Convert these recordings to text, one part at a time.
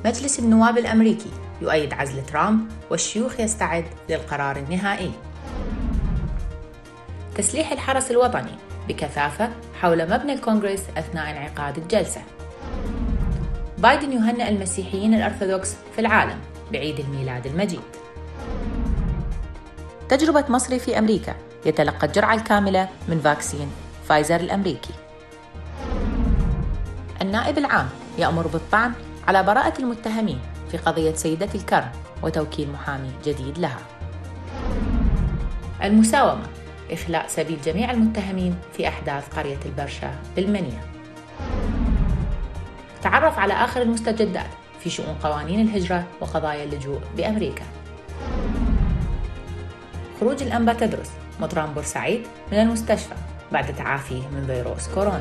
مجلس النواب الأمريكي يؤيد عزل ترامب والشيوخ يستعد للقرار النهائي تسليح الحرس الوطني بكثافة حول مبنى الكونغرس أثناء انعقاد الجلسة بايدن يهنئ المسيحيين الأرثوذكس في العالم بعيد الميلاد المجيد تجربة مصري في أمريكا يتلقى الجرعة الكاملة من فاكسين فايزر الأمريكي النائب العام يأمر بالطعن على براءة المتهمين في قضية سيدة الكرم وتوكيل محامي جديد لها المساومة إخلاء سبيل جميع المتهمين في أحداث قرية البرشا بالمنيا تعرف على آخر المستجدات في شؤون قوانين الهجرة وقضايا اللجوء بأمريكا خروج الأنبا تدرس مطران بورسعيد من المستشفى بعد تعافيه من فيروس كورونا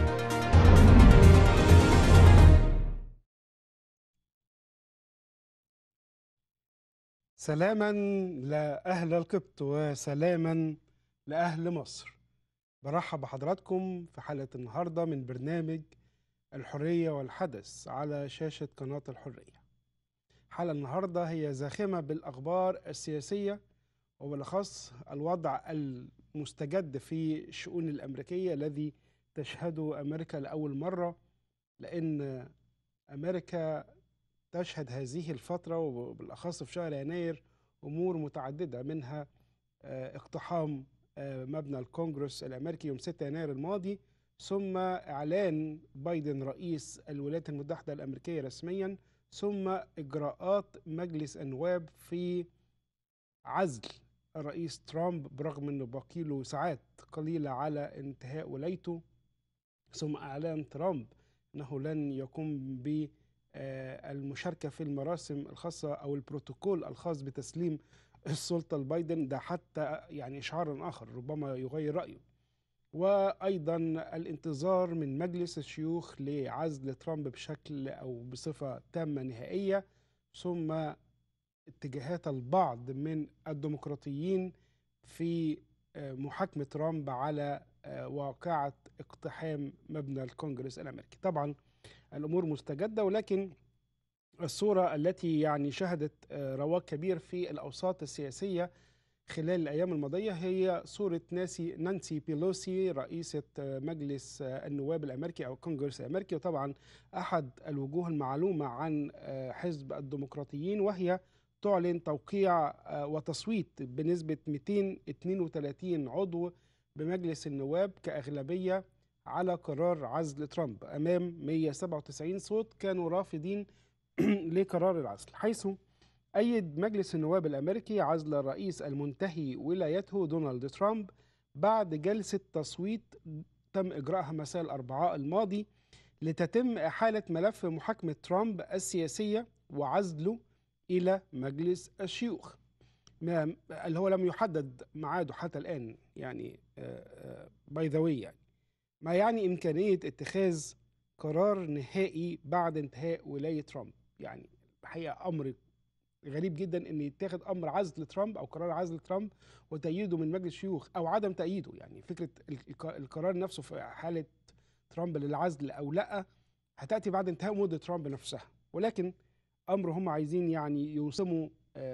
سلاما لأهل القبط وسلاما لأهل مصر برحب بحضراتكم في حلقة النهاردة من برنامج الحرية والحدث على شاشة قناة الحرية حلقة النهاردة هي زاخمة بالأخبار السياسية وبالأخص الوضع المستجد في الشؤون الأمريكية الذي تشهده أمريكا لأول مرة لأن أمريكا تشهد هذه الفترة وبالأخص في شهر يناير أمور متعددة منها اقتحام مبنى الكونغرس الأمريكي يوم 6 يناير الماضي ثم إعلان بايدن رئيس الولايات المتحدة الأمريكية رسميا ثم إجراءات مجلس النواب في عزل الرئيس ترامب برغم أنه باقي له ساعات قليلة على انتهاء ولايته ثم إعلان ترامب أنه لن يقوم ب المشاركة في المراسم الخاصة أو البروتوكول الخاص بتسليم السلطة لبايدن ده حتى يعني إشعار آخر ربما يغير رأيه وأيضا الانتظار من مجلس الشيوخ لعزل ترامب بشكل أو بصفة تامة نهائية ثم اتجاهات البعض من الديمقراطيين في محاكمة ترامب على واقعة اقتحام مبنى الكونجرس الأمريكي طبعا الامور مستجده ولكن الصوره التي يعني شهدت رواج كبير في الاوساط السياسيه خلال الايام الماضيه هي صوره ناسي نانسي بيلوسي رئيسه مجلس النواب الامريكي او الكونجرس الامريكي وطبعا احد الوجوه المعلومه عن حزب الديمقراطيين وهي تعلن توقيع وتصويت بنسبه 232 عضو بمجلس النواب كاغلبيه على قرار عزل ترامب امام 197 صوت كانوا رافضين لقرار العزل حيث ايد مجلس النواب الامريكي عزل الرئيس المنتهي ولايته دونالد ترامب بعد جلسه تصويت تم اجراءها مساء الاربعاء الماضي لتتم احاله ملف محاكمه ترامب السياسيه وعزله الى مجلس الشيوخ اللي هو لم يحدد ميعاده حتى الان يعني باي ذا يعني ما يعني إمكانية اتخاذ قرار نهائي بعد انتهاء ولاية ترامب يعني الحقيقة أمر غريب جدا أن يتخذ أمر عزل ترامب أو قرار عزل ترامب وتأييده من مجلس الشيوخ أو عدم تأييده يعني فكرة القرار نفسه في حالة ترامب للعزل أو لا هتأتي بعد انتهاء مدة ترامب نفسها ولكن أمر هم عايزين يعني يوسموا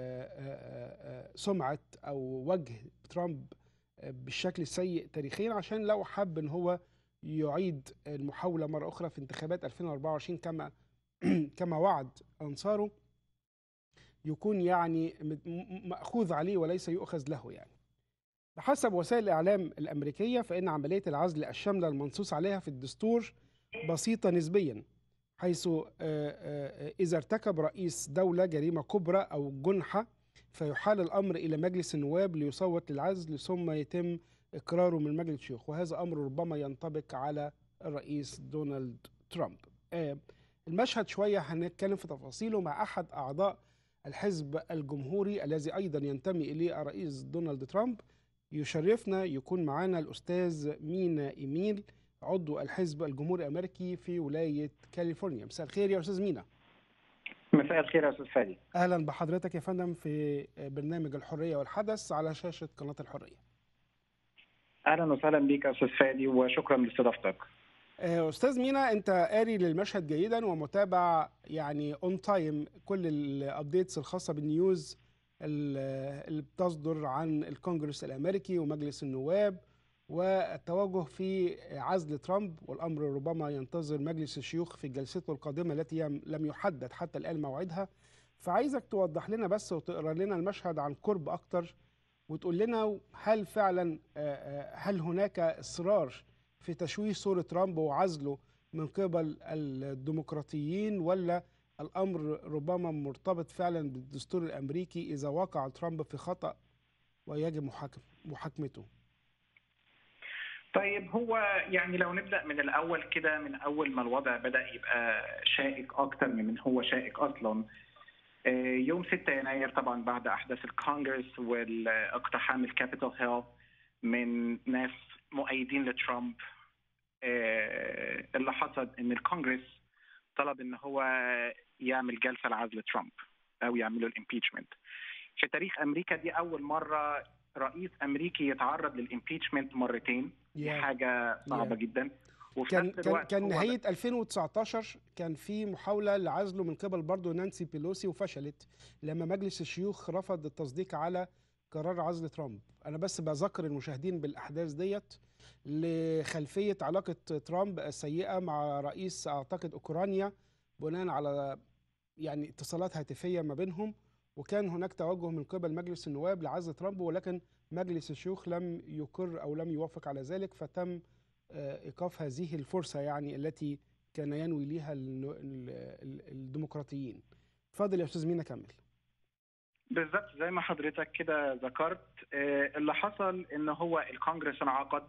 سمعة أو وجه ترامب بالشكل السيء تاريخيا عشان لو حب ان هو يعيد المحاوله مره اخرى في انتخابات 2024 كما كما وعد انصاره يكون يعني ماخوذ عليه وليس يؤخذ له يعني بحسب وسائل الاعلام الامريكيه فان عمليه العزل الشامله المنصوص عليها في الدستور بسيطه نسبيا حيث اذا ارتكب رئيس دوله جريمه كبرى او جنحه فيحال الامر الى مجلس النواب ليصوت للعزل ثم يتم اقراره من مجلس الشيوخ وهذا امر ربما ينطبق على الرئيس دونالد ترامب. آه المشهد شويه هنتكلم في تفاصيله مع احد اعضاء الحزب الجمهوري الذي ايضا ينتمي اليه الرئيس دونالد ترامب يشرفنا يكون معنا الاستاذ مينا ايميل عضو الحزب الجمهوري الامريكي في ولايه كاليفورنيا مساء الخير يا استاذ مينا مساء الخير يا استاذ فادي اهلا بحضرتك يا فندم في برنامج الحريه والحدث على شاشه قناه الحريه اهلا وسهلا بك يا استاذ فادي وشكرا لاستضافتك آه، استاذ مينا انت قاري للمشهد جيدا ومتابع يعني اون تايم كل الابديتس الخاصه بالنيوز ال- اللي بتصدر عن الكونجرس الامريكي ومجلس النواب والتوجه في عزل ترامب والامر ربما ينتظر مجلس الشيوخ في جلسته القادمه التي يم- لم يحدد حتى الان موعدها فعايزك توضح لنا بس وتقرا لنا المشهد عن قرب اكتر وتقول لنا هل فعلا آه، آه، هل هناك اصرار في تشويه صوره ترامب وعزله من قبل الديمقراطيين ولا الامر ربما مرتبط فعلا بالدستور الامريكي اذا وقع ترامب في خطا ويجب محاكم محاكمته طيب هو يعني لو نبدا من الاول كده من اول ما الوضع بدا يبقى شائك اكتر من من هو شائك اصلا آه، يوم 6 يناير طبعا بعد احداث الكونجرس واقتحام الكابيتال هيل من ناس مؤيدين لترامب آه، اللي حصل ان الكونجرس طلب ان هو يعمل جلسه لعزل ترامب او يعملوا الامبيتشمنت في تاريخ امريكا دي اول مره رئيس امريكي يتعرض للامبيتشمنت مرتين دي يا. حاجه صعبه يا. جدا وفي كان نفس كان الوقت كان هو نهايه 2019 كان في محاوله لعزله من قبل برضه نانسي بيلوسي وفشلت لما مجلس الشيوخ رفض التصديق على قرار عزل ترامب انا بس بذكر المشاهدين بالاحداث ديت لخلفيه علاقه ترامب السيئه مع رئيس اعتقد اوكرانيا بناء على يعني اتصالات هاتفيه ما بينهم وكان هناك توجه من قبل مجلس النواب لعزل ترامب ولكن مجلس الشيوخ لم يقر او لم يوافق على ذلك فتم آه، ايقاف هذه الفرصه يعني التي كان ينوي ليها ال- ال- ال- الديمقراطيين. اتفضل يا استاذ مينا كمل. بالظبط زي ما حضرتك كده ذكرت آه، اللي حصل ان هو الكونجرس انعقد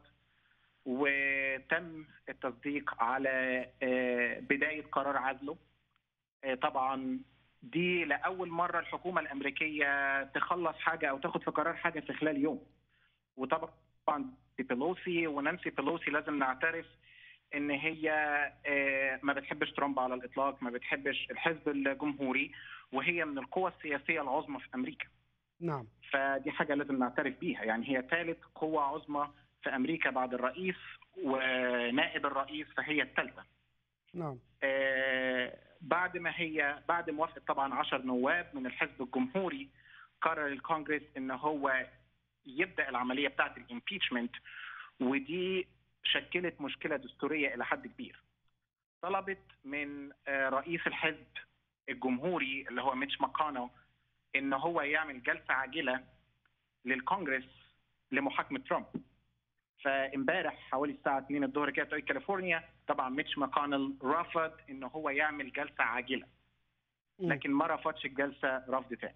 وتم التصديق على آه، بدايه قرار عزله آه، طبعا دي لاول مره الحكومه الامريكيه تخلص حاجه او تاخد في قرار حاجه في خلال يوم وطبعا بيلوسي ونانسي بيلوسي لازم نعترف ان هي آه، ما بتحبش ترامب على الاطلاق ما بتحبش الحزب الجمهوري وهي من القوى السياسيه العظمى في امريكا نعم فدي حاجه لازم نعترف بيها يعني هي ثالث قوه عظمى في امريكا بعد الرئيس ونائب الرئيس فهي الثالثه نعم آه، بعد ما هي بعد موافقه طبعا 10 نواب من الحزب الجمهوري قرر الكونجرس ان هو يبدا العمليه بتاعه الامبيتشمنت ودي شكلت مشكله دستوريه الى حد كبير. طلبت من آه، رئيس الحزب الجمهوري اللي هو ميتش ماكونو ان هو يعمل جلسه عاجله للكونجرس لمحاكمه ترامب. فامبارح حوالي الساعه 2 الظهر كده توقيت كاليفورنيا طبعا ميتش ماكونل رفض ان هو يعمل جلسه عاجله مم. لكن ما رفضش الجلسه رفض تاني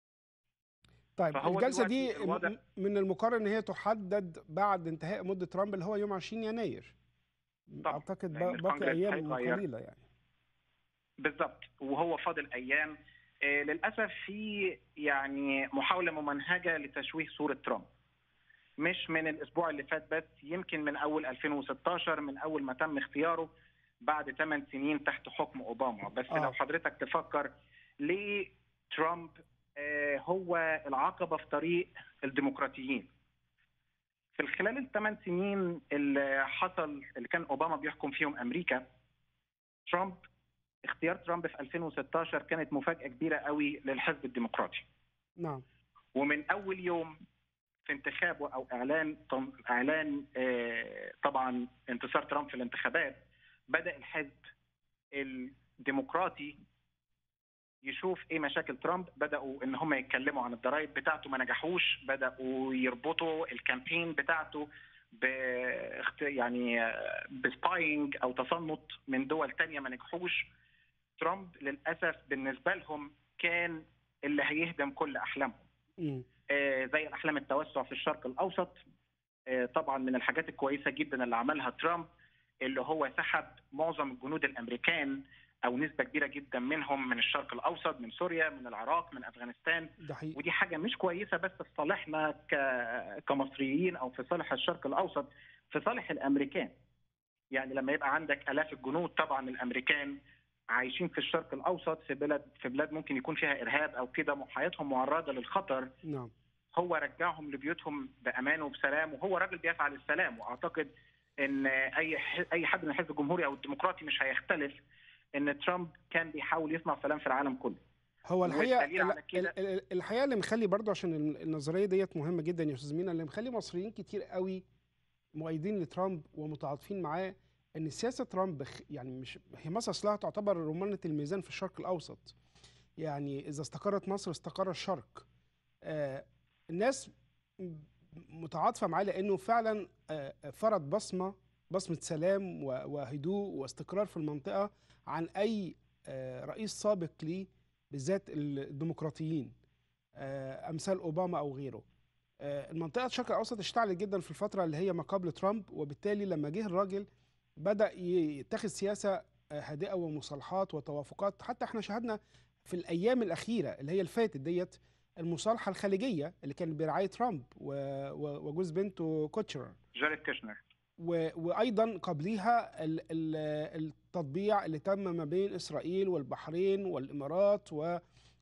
طيب فهو الجلسه دلوقتي دي الوضع- م- من المقرر ان هي تحدد بعد انتهاء مده ترامب اللي هو يوم 20 يناير. طبعاً، اعتقد لأن با- باقي الكونجرس ايام هيغير. قليله يعني. بالظبط وهو فاضل ايام آه، للاسف في يعني محاوله ممنهجه لتشويه صوره ترامب مش من الاسبوع اللي فات بس يمكن من اول 2016 من اول ما تم اختياره بعد 8 سنين تحت حكم اوباما بس آه. لو حضرتك تفكر ليه ترامب آه، هو العقبه في طريق الديمقراطيين في خلال الثمان سنين اللي حصل اللي كان اوباما بيحكم فيهم امريكا ترامب اختيار ترامب في 2016 كانت مفاجاه كبيره قوي للحزب الديمقراطي نعم ومن اول يوم في انتخابه او اعلان اعلان آه، طبعا انتصار ترامب في الانتخابات بدا الحزب الديمقراطي يشوف ايه مشاكل ترامب بداوا ان هم يتكلموا عن الضرائب بتاعته ما نجحوش بداوا يربطوا الكامبين بتاعته ب يعني بسباينج او تصنت من دول تانية ما نجحوش ترامب للاسف بالنسبه لهم كان اللي هيهدم كل احلامهم مم. آه، زي الاحلام التوسع في الشرق الاوسط آه، طبعا من الحاجات الكويسه جدا اللي عملها ترامب اللي هو سحب معظم الجنود الامريكان او نسبه كبيره جدا منهم من الشرق الاوسط من سوريا من العراق من افغانستان ده حقيقي. ودي حاجه مش كويسه بس في صالحنا ك- كمصريين او في صالح الشرق الاوسط في صالح الامريكان يعني لما يبقى عندك الاف الجنود طبعا الامريكان عايشين في الشرق الاوسط في بلد في بلاد ممكن يكون فيها ارهاب او كده حياتهم معرضه للخطر نعم هو رجعهم لبيوتهم بامان وبسلام وهو راجل بيسعى للسلام واعتقد ان اي اي حد من الحزب الجمهوري او الديمقراطي مش هيختلف ان ترامب كان بيحاول يصنع سلام في العالم كله هو الحقيقه الحقيقه اللي مخلي برضه عشان النظريه ديت مهمه جدا يا استاذ مينا اللي مخلي مصريين كتير قوي مؤيدين لترامب ومتعاطفين معاه ان سياسه ترامب يعني مش هي مصر اصلها تعتبر رمانه الميزان في الشرق الاوسط يعني اذا استقرت مصر استقر الشرق آه الناس متعاطفه معاه لانه فعلا آه فرض بصمه بصمه سلام وهدوء واستقرار في المنطقه عن اي آه رئيس سابق ليه بالذات الديمقراطيين آه امثال اوباما او غيره آه المنطقه الشرق الاوسط اشتعلت جدا في الفتره اللي هي ما قبل ترامب وبالتالي لما جه الراجل بدا يتخذ سياسه هادئه ومصالحات وتوافقات حتى احنا شاهدنا في الايام الاخيره اللي هي الفاتت ديت المصالحه الخليجيه اللي كانت برعايه ترامب وجوز بنته كوتشر جاريد كيشنر وايضا قبليها التطبيع اللي تم ما بين اسرائيل والبحرين والامارات و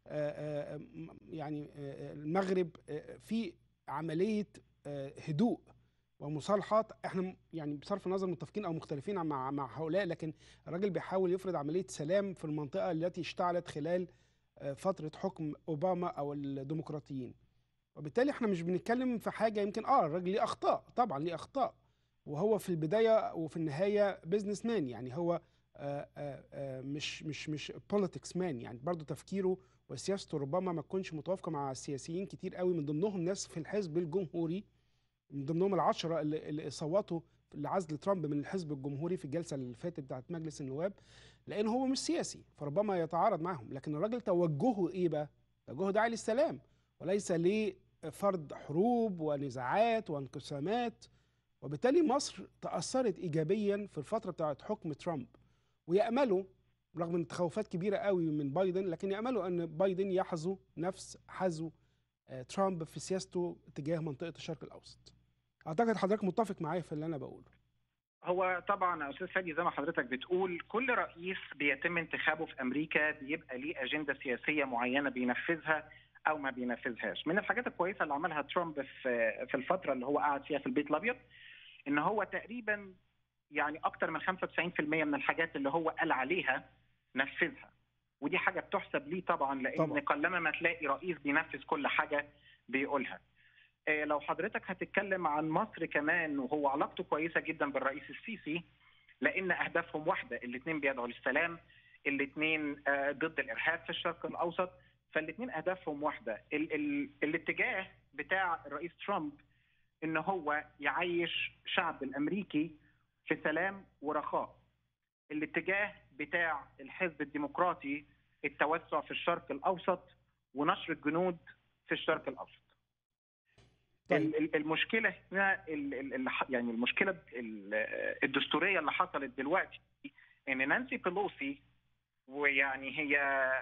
يعني المغرب في عمليه هدوء ومصالحات احنا يعني بصرف النظر متفقين او مختلفين مع مع هؤلاء لكن الراجل بيحاول يفرض عمليه سلام في المنطقه التي اشتعلت خلال فتره حكم اوباما او الديمقراطيين وبالتالي احنا مش بنتكلم في حاجه يمكن اه الراجل ليه اخطاء طبعا ليه اخطاء وهو في البدايه وفي النهايه بزنس مان يعني هو آآ آآ مش مش مش بوليتكس مان يعني برضه تفكيره وسياسته ربما ما تكونش متوافقه مع السياسيين كتير قوي من ضمنهم ناس في الحزب الجمهوري من ضمنهم العشرة اللي, اللي صوتوا لعزل ترامب من الحزب الجمهوري في الجلسة اللي فاتت بتاعت مجلس النواب لأن هو مش سياسي فربما يتعارض معهم لكن الراجل توجهه إيه بقى؟ توجهه داعي للسلام وليس لفرض حروب ونزاعات وانقسامات وبالتالي مصر تأثرت إيجابيا في الفترة بتاعت حكم ترامب ويأملوا رغم من تخوفات كبيرة قوي من بايدن لكن يأملوا أن بايدن يحظو نفس حظو ترامب في سياسته تجاه منطقه الشرق الاوسط. اعتقد حضرتك متفق معايا في اللي انا بقوله. هو طبعا يا استاذ فادي زي ما حضرتك بتقول كل رئيس بيتم انتخابه في امريكا بيبقى ليه اجنده سياسيه معينه بينفذها او ما بينفذهاش. من الحاجات الكويسه اللي عملها ترامب في في الفتره اللي هو قعد فيها في البيت الابيض ان هو تقريبا يعني اكتر من 95% من الحاجات اللي هو قال عليها نفذها. ودي حاجه بتحسب ليه طبعا لان طبعا. قلما ما تلاقي رئيس بينفذ كل حاجه بيقولها إيه لو حضرتك هتتكلم عن مصر كمان وهو علاقته كويسه جدا بالرئيس السيسي لان اهدافهم واحده الاثنين بيدعوا للسلام الاثنين ضد الارهاب في الشرق الاوسط فالاثنين اهدافهم واحده ال ال الاتجاه بتاع الرئيس ترامب ان هو يعيش شعب الامريكي في سلام ورخاء الاتجاه بتاع الحزب الديمقراطي التوسع في الشرق الاوسط ونشر الجنود في الشرق الاوسط. طيب. المشكله هنا يعني المشكله الدستوريه اللي حصلت دلوقتي ان نانسي بيلوسي ويعني هي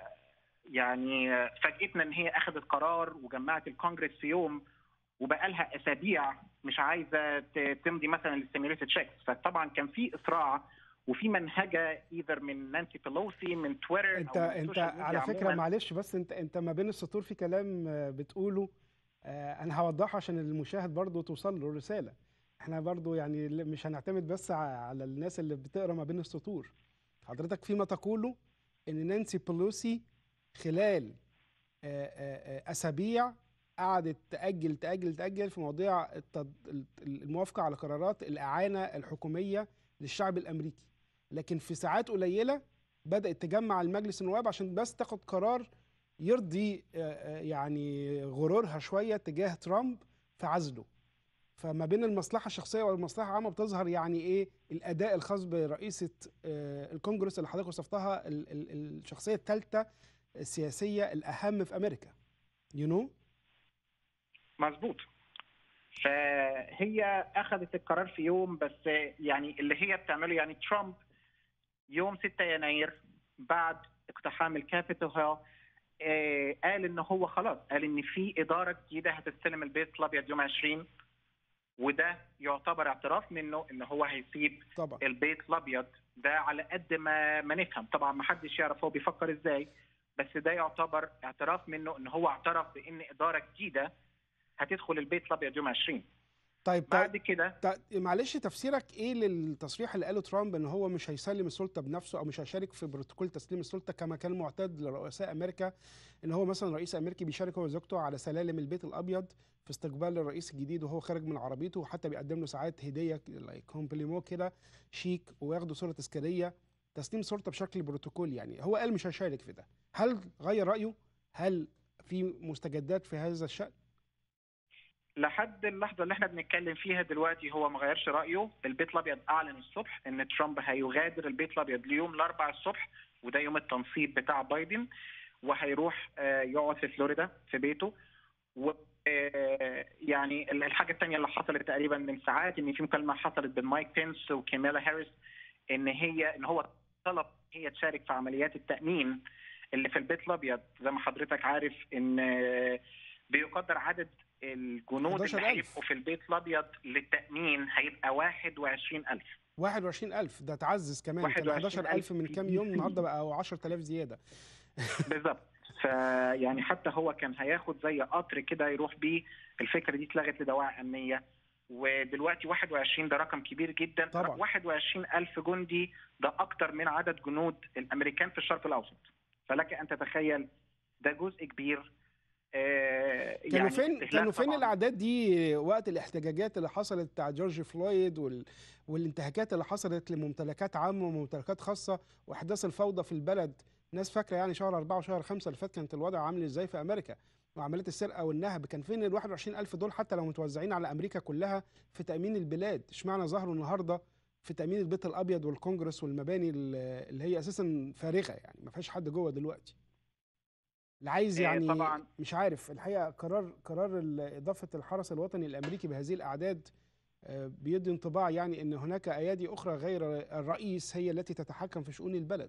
يعني فاجئتنا ان هي اخذت قرار وجمعت الكونجرس في يوم وبقى لها اسابيع مش عايزه تمضي مثلا للستيميوليتد شيكس فطبعا كان في اسراع وفي منهجه ايذر من نانسي بيلوسي من تويتر انت أو من انت على فكره عموماً. معلش بس انت انت ما بين السطور في كلام بتقوله آه انا هوضحه عشان المشاهد برضه توصل له الرساله احنا برضه يعني مش هنعتمد بس على الناس اللي بتقرا ما بين السطور حضرتك فيما تقوله ان نانسي بيلوسي خلال آه آه اسابيع قعدت تاجل تاجل تاجل في مواضيع الموافقه على قرارات الاعانه الحكوميه للشعب الامريكي لكن في ساعات قليله بدات تجمع المجلس النواب عشان بس تاخد قرار يرضي يعني غرورها شويه تجاه ترامب في عزله فما بين المصلحه الشخصيه والمصلحه العامه بتظهر يعني ايه الاداء الخاص برئيسه الكونجرس اللي حضرتك وصفتها الشخصيه الثالثه السياسيه الاهم في امريكا يو you know? مظبوط فهي اخذت القرار في يوم بس يعني اللي هي بتعمله يعني ترامب يوم 6 يناير بعد اقتحام الكابيتول هيل قال ان هو خلاص قال ان في اداره جديده هتستلم البيت الابيض يوم 20 وده يعتبر اعتراف منه ان هو هيسيب طبعا. البيت الابيض ده على قد ما ما نفهم طبعا ما حدش يعرف هو بيفكر ازاي بس ده يعتبر اعتراف منه ان هو اعترف بان اداره جديده هتدخل البيت الابيض يوم 20 طيب بعد كده تا- معلش تفسيرك ايه للتصريح اللي قاله ترامب ان هو مش هيسلم السلطه بنفسه او مش هيشارك في بروتوكول تسليم السلطه كما كان معتاد لرؤساء امريكا ان هو مثلا رئيس امريكي بيشارك هو وزوجته على سلالم البيت الابيض في استقبال الرئيس الجديد وهو خارج من عربيته وحتى بيقدم له ساعات هديه لايك كومبليمو كده شيك وياخدوا صوره تذكاريه تسليم السلطه بشكل بروتوكول يعني هو قال مش هيشارك في ده هل غير رايه هل في مستجدات في هذا الشان لحد اللحظه اللي احنا بنتكلم فيها دلوقتي هو ما غيرش رايه البيت الابيض اعلن الصبح ان ترامب هيغادر البيت الابيض ليوم الاربعاء الصبح وده يوم التنصيب بتاع بايدن وهيروح آه، يقعد في فلوريدا في بيته و آه، يعني الحاجه الثانيه اللي حصلت تقريبا من ساعات ان في مكالمه حصلت بين مايك بينس وكاميلا هاريس ان هي ان هو طلب هي تشارك في عمليات التامين اللي في البيت الابيض زي ما حضرتك عارف ان آه، بيقدر عدد الجنود اللي 11,000. هيبقوا في البيت الابيض للتامين هيبقى 21000 21000 ده تعزز كمان كان 21,000 11000 من كام يوم النهارده بقى 10000 زياده بالظبط فيعني حتى هو كان هياخد زي قطر كده يروح بيه الفكره دي اتلغت لدواعي امنيه ودلوقتي 21 ده رقم كبير جدا طبعا. 21 ألف جندي ده أكتر من عدد جنود الأمريكان في الشرق الأوسط فلك أن تتخيل ده جزء كبير آه، كانوا يعني فين استهلاك كانوا فين طبعاً. الاعداد دي وقت الاحتجاجات اللي حصلت بتاع جورج فلويد وال... والانتهاكات اللي حصلت لممتلكات عامه وممتلكات خاصه واحداث الفوضى في البلد ناس فاكره يعني شهر أربعة وشهر خمسة اللي فات كانت الوضع عامل ازاي في امريكا وعمليات السرقه والنهب كان فين ال 21000 دول حتى لو متوزعين على امريكا كلها في تامين البلاد اشمعنى ظهروا النهارده في تامين البيت الابيض والكونجرس والمباني اللي اللي هي اساسا فارغه يعني ما فيهاش حد جوه دلوقتي اللي عايز إيه يعني طبعاً. مش عارف الحقيقه قرار قرار ال- اضافه الحرس الوطني الامريكي بهذه الاعداد آه، بيدي انطباع يعني ان هناك ايادي اخرى غير الرئيس هي التي تتحكم في شؤون البلد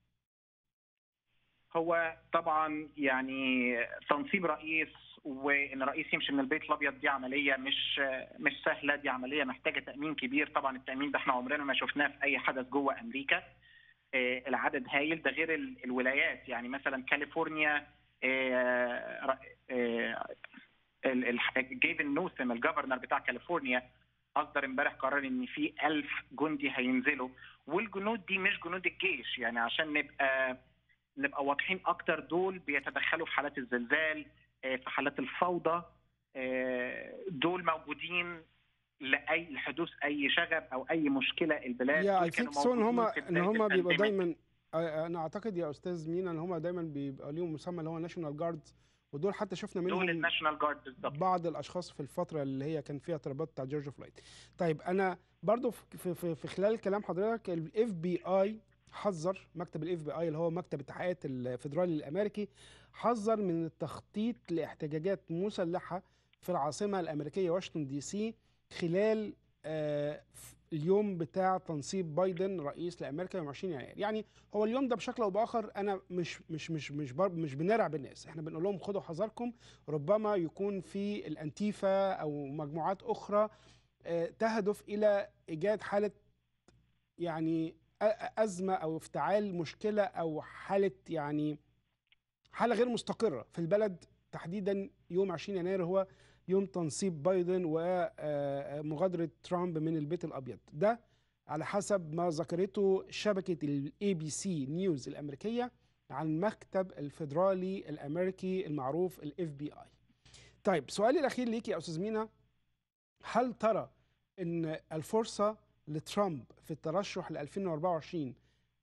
هو طبعا يعني تنصيب رئيس وان رئيس يمشي من البيت الابيض دي عمليه مش مش سهله دي عمليه محتاجه تامين كبير طبعا التامين ده احنا عمرنا ما شفناه في اي حدث جوه امريكا آه، العدد هايل ده غير ال- الولايات يعني مثلا كاليفورنيا آه، ر- آه، ال- ال- جيفن نوسم الجفرنر بتاع كاليفورنيا اصدر امبارح قرار ان في ألف جندي هينزلوا والجنود دي مش جنود الجيش يعني عشان نبقى نبقى واضحين اكتر دول بيتدخلوا في حالات الزلزال آه، في حالات الفوضى آه، دول موجودين لاي لحدوث اي شغب او اي مشكله البلاد يا دول اي كانوا ثينك سو ان هم موجودين في ان بداية هم بيبقوا البانديميك. دايما آه، انا اعتقد يا استاذ مينا ان هم دايما بيبقى ليهم مسمى اللي هو ناشونال جارد ودول حتى شفنا دول منهم الناشونال جارد بالظبط بعض الاشخاص في الفتره اللي هي كان فيها اضطرابات بتاع جورج فلويد طيب انا برضو في في, في خلال كلام حضرتك الاف بي اي حذر مكتب الاف بي اي اللي هو مكتب التحقيقات الفيدرالي الامريكي حذر من التخطيط لاحتجاجات مسلحه في العاصمه الامريكيه واشنطن دي سي خلال آه، ف- اليوم بتاع تنصيب بايدن رئيس لامريكا يوم 20 يناير يعني هو اليوم ده بشكل او باخر انا مش مش مش مش بر- مش بنرعب الناس احنا بنقول لهم خدوا حذركم ربما يكون في الانتيفا او مجموعات اخرى آه، تهدف الى ايجاد حاله يعني أ- أ- ازمه او افتعال مشكله او حاله يعني حاله غير مستقره في البلد تحديدا يوم 20 يناير هو يوم تنصيب بايدن ومغادره ترامب من البيت الابيض ده على حسب ما ذكرته شبكه الاي بي سي نيوز الامريكيه عن المكتب الفيدرالي الامريكي المعروف الاف بي اي طيب سؤالي الاخير ليك يا استاذ مينا هل ترى ان الفرصه لترامب في الترشح ل 2024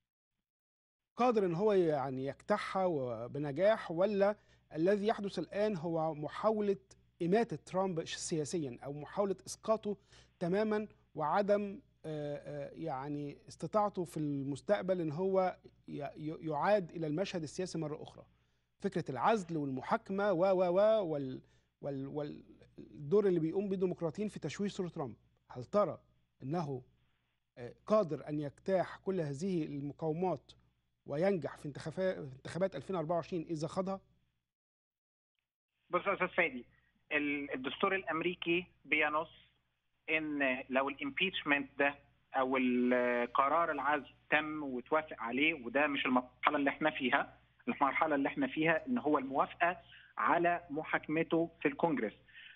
قادر ان هو يعني يجتاحها وبنجاح ولا الذي يحدث الان هو محاوله اماته ترامب سياسيا او محاوله اسقاطه تماما وعدم آه، آه، يعني استطاعته في المستقبل ان هو ي- ي- يعاد الى المشهد السياسي مره اخرى فكره العزل والمحاكمه و و و وال وال والدور اللي بيقوم بيه الديمقراطيين في تشويه صوره ترامب هل ترى انه آه، قادر ان يجتاح كل هذه المقاومات وينجح في انتخابات انتخابات 2024 اذا خاضها بص يا استاذ فادي ال- الدستور الامريكي بينص ان لو الامبيتشمنت ده او ال- قرار العزل تم وتوافق عليه وده مش المرحله اللي احنا فيها المرحله اللي احنا فيها ان هو الموافقه على محاكمته في الكونجرس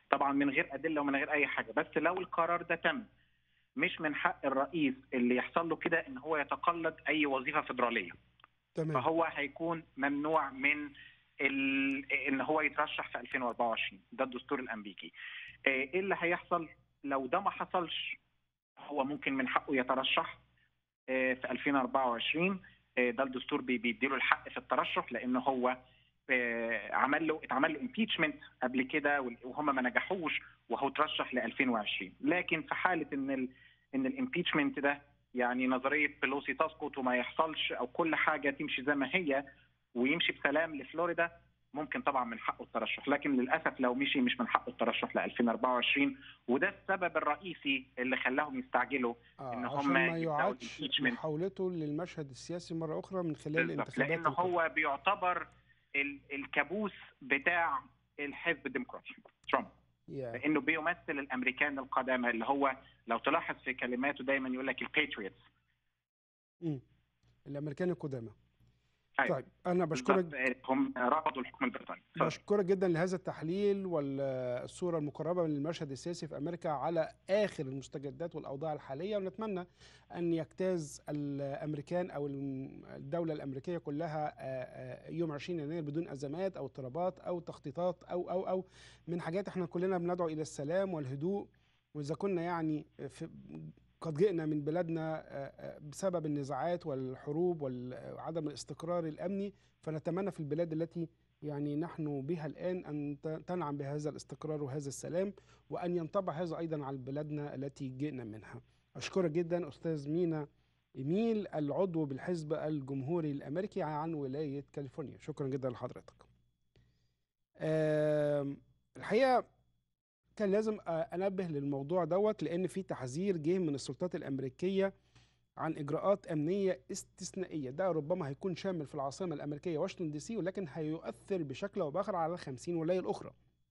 طبعا من غير ادله ومن غير اي حاجه بس لو القرار ده تم مش من حق الرئيس اللي يحصل له كده ان هو يتقلد اي وظيفه فدراليه تمام فهو هيكون ممنوع من ال... ان هو يترشح في 2024 ده الدستور الامريكي آه، ايه اللي هيحصل لو ده ما حصلش هو ممكن من حقه يترشح آه، في 2024 آه، ده الدستور بي- بيديله الحق في الترشح لان هو آه، عمل له اتعمل له امبيتشمنت قبل كده وال- وهم ما نجحوش وهو ترشح ل 2020 لكن في حاله ان ال ان الامبيتشمنت ده يعني نظريه بيلوسي تسقط وما يحصلش او كل حاجه تمشي زي ما هي ويمشي بسلام لفلوريدا ممكن طبعا من حقه الترشح لكن للاسف لو مشي مش من حقه الترشح ل 2024 وده السبب الرئيسي اللي خلاهم يستعجلوا آه إن عشان هم ما يبدأوا يعادش الimpeachment. محاولته للمشهد السياسي مرة أخرى من خلال بالظبط الانتخابات لان وكده. هو بيعتبر ال- الكابوس بتاع الحزب الديمقراطي ترامب يا. لانه بيمثل الامريكان القدامى اللي هو لو تلاحظ في كلماته دايما يقول لك الباتريوتس مم. الأمريكان القدامى أيوة. طيب أنا بشكرك هم رفضوا الحكم البريطاني اتفضل. بشكرك جدا لهذا التحليل والصورة المقربة من المشهد السياسي في أمريكا على آخر المستجدات والأوضاع الحالية ونتمنى أن يجتاز الأمريكان أو الدولة الأمريكية كلها آه، آه، يوم 20 يناير بدون أزمات أو اضطرابات أو تخطيطات أو أو أو من حاجات احنا كلنا بندعو إلى السلام والهدوء وإذا كنا يعني في قد جئنا من بلادنا آه، آه، بسبب النزاعات والحروب وعدم الاستقرار الأمني فنتمنى في البلاد التي يعني نحن بها الآن أن ت- تنعم بهذا الاستقرار وهذا السلام وأن ينطبع هذا أيضا على بلادنا التي جئنا منها أشكرك جدا أستاذ مينا إيميل العضو بالحزب الجمهوري الأمريكي عن ولاية كاليفورنيا شكرا جدا لحضرتك آم، الحقيقة كان لازم آه، أنبه للموضوع دوت لأن في تحذير جه من السلطات الأمريكية عن اجراءات امنيه استثنائيه ده ربما هيكون شامل في العاصمه الامريكيه واشنطن دي سي ولكن هيؤثر بشكل او باخر على 50 ولايه الاخرى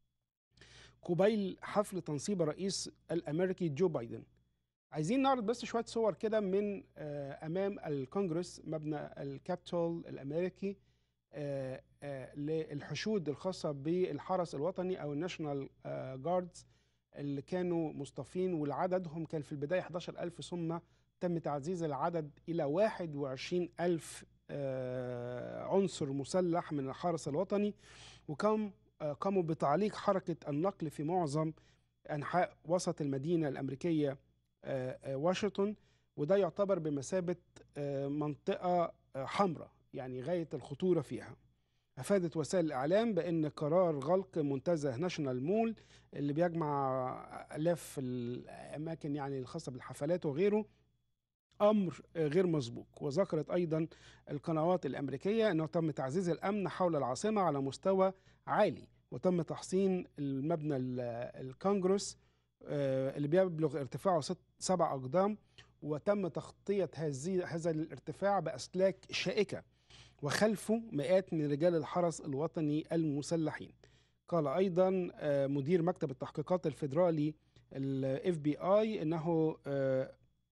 قبيل حفل تنصيب الرئيس الامريكي جو بايدن عايزين نعرض بس شويه صور كده من آه، امام الكونجرس مبنى الكابيتول الامريكي آه، آه، للحشود الخاصه بالحرس الوطني او الناشونال جاردز اللي كانوا مصطفين والعددهم كان في البدايه 11000 ثم تم تعزيز العدد إلى 21 ألف آه، عنصر مسلح من الحرس الوطني وقام آه، قاموا بتعليق حركة النقل في معظم أنحاء وسط المدينة الأمريكية آه، آه، واشنطن وده يعتبر بمثابة آه، منطقة آه، حمراء يعني غاية الخطورة فيها أفادت وسائل الإعلام بأن قرار غلق منتزه ناشونال مول اللي بيجمع آلاف الأماكن يعني الخاصة بالحفلات وغيره امر غير مسبوق وذكرت ايضا القنوات الامريكيه انه تم تعزيز الامن حول العاصمه على مستوى عالي وتم تحصين المبنى ال- الكونجرس آه، اللي بيبلغ ارتفاعه ست سبع اقدام وتم تغطيه هذه هذا الارتفاع باسلاك شائكه وخلفه مئات من رجال الحرس الوطني المسلحين قال ايضا آه، مدير مكتب التحقيقات الفيدرالي الاف بي اي انه آه،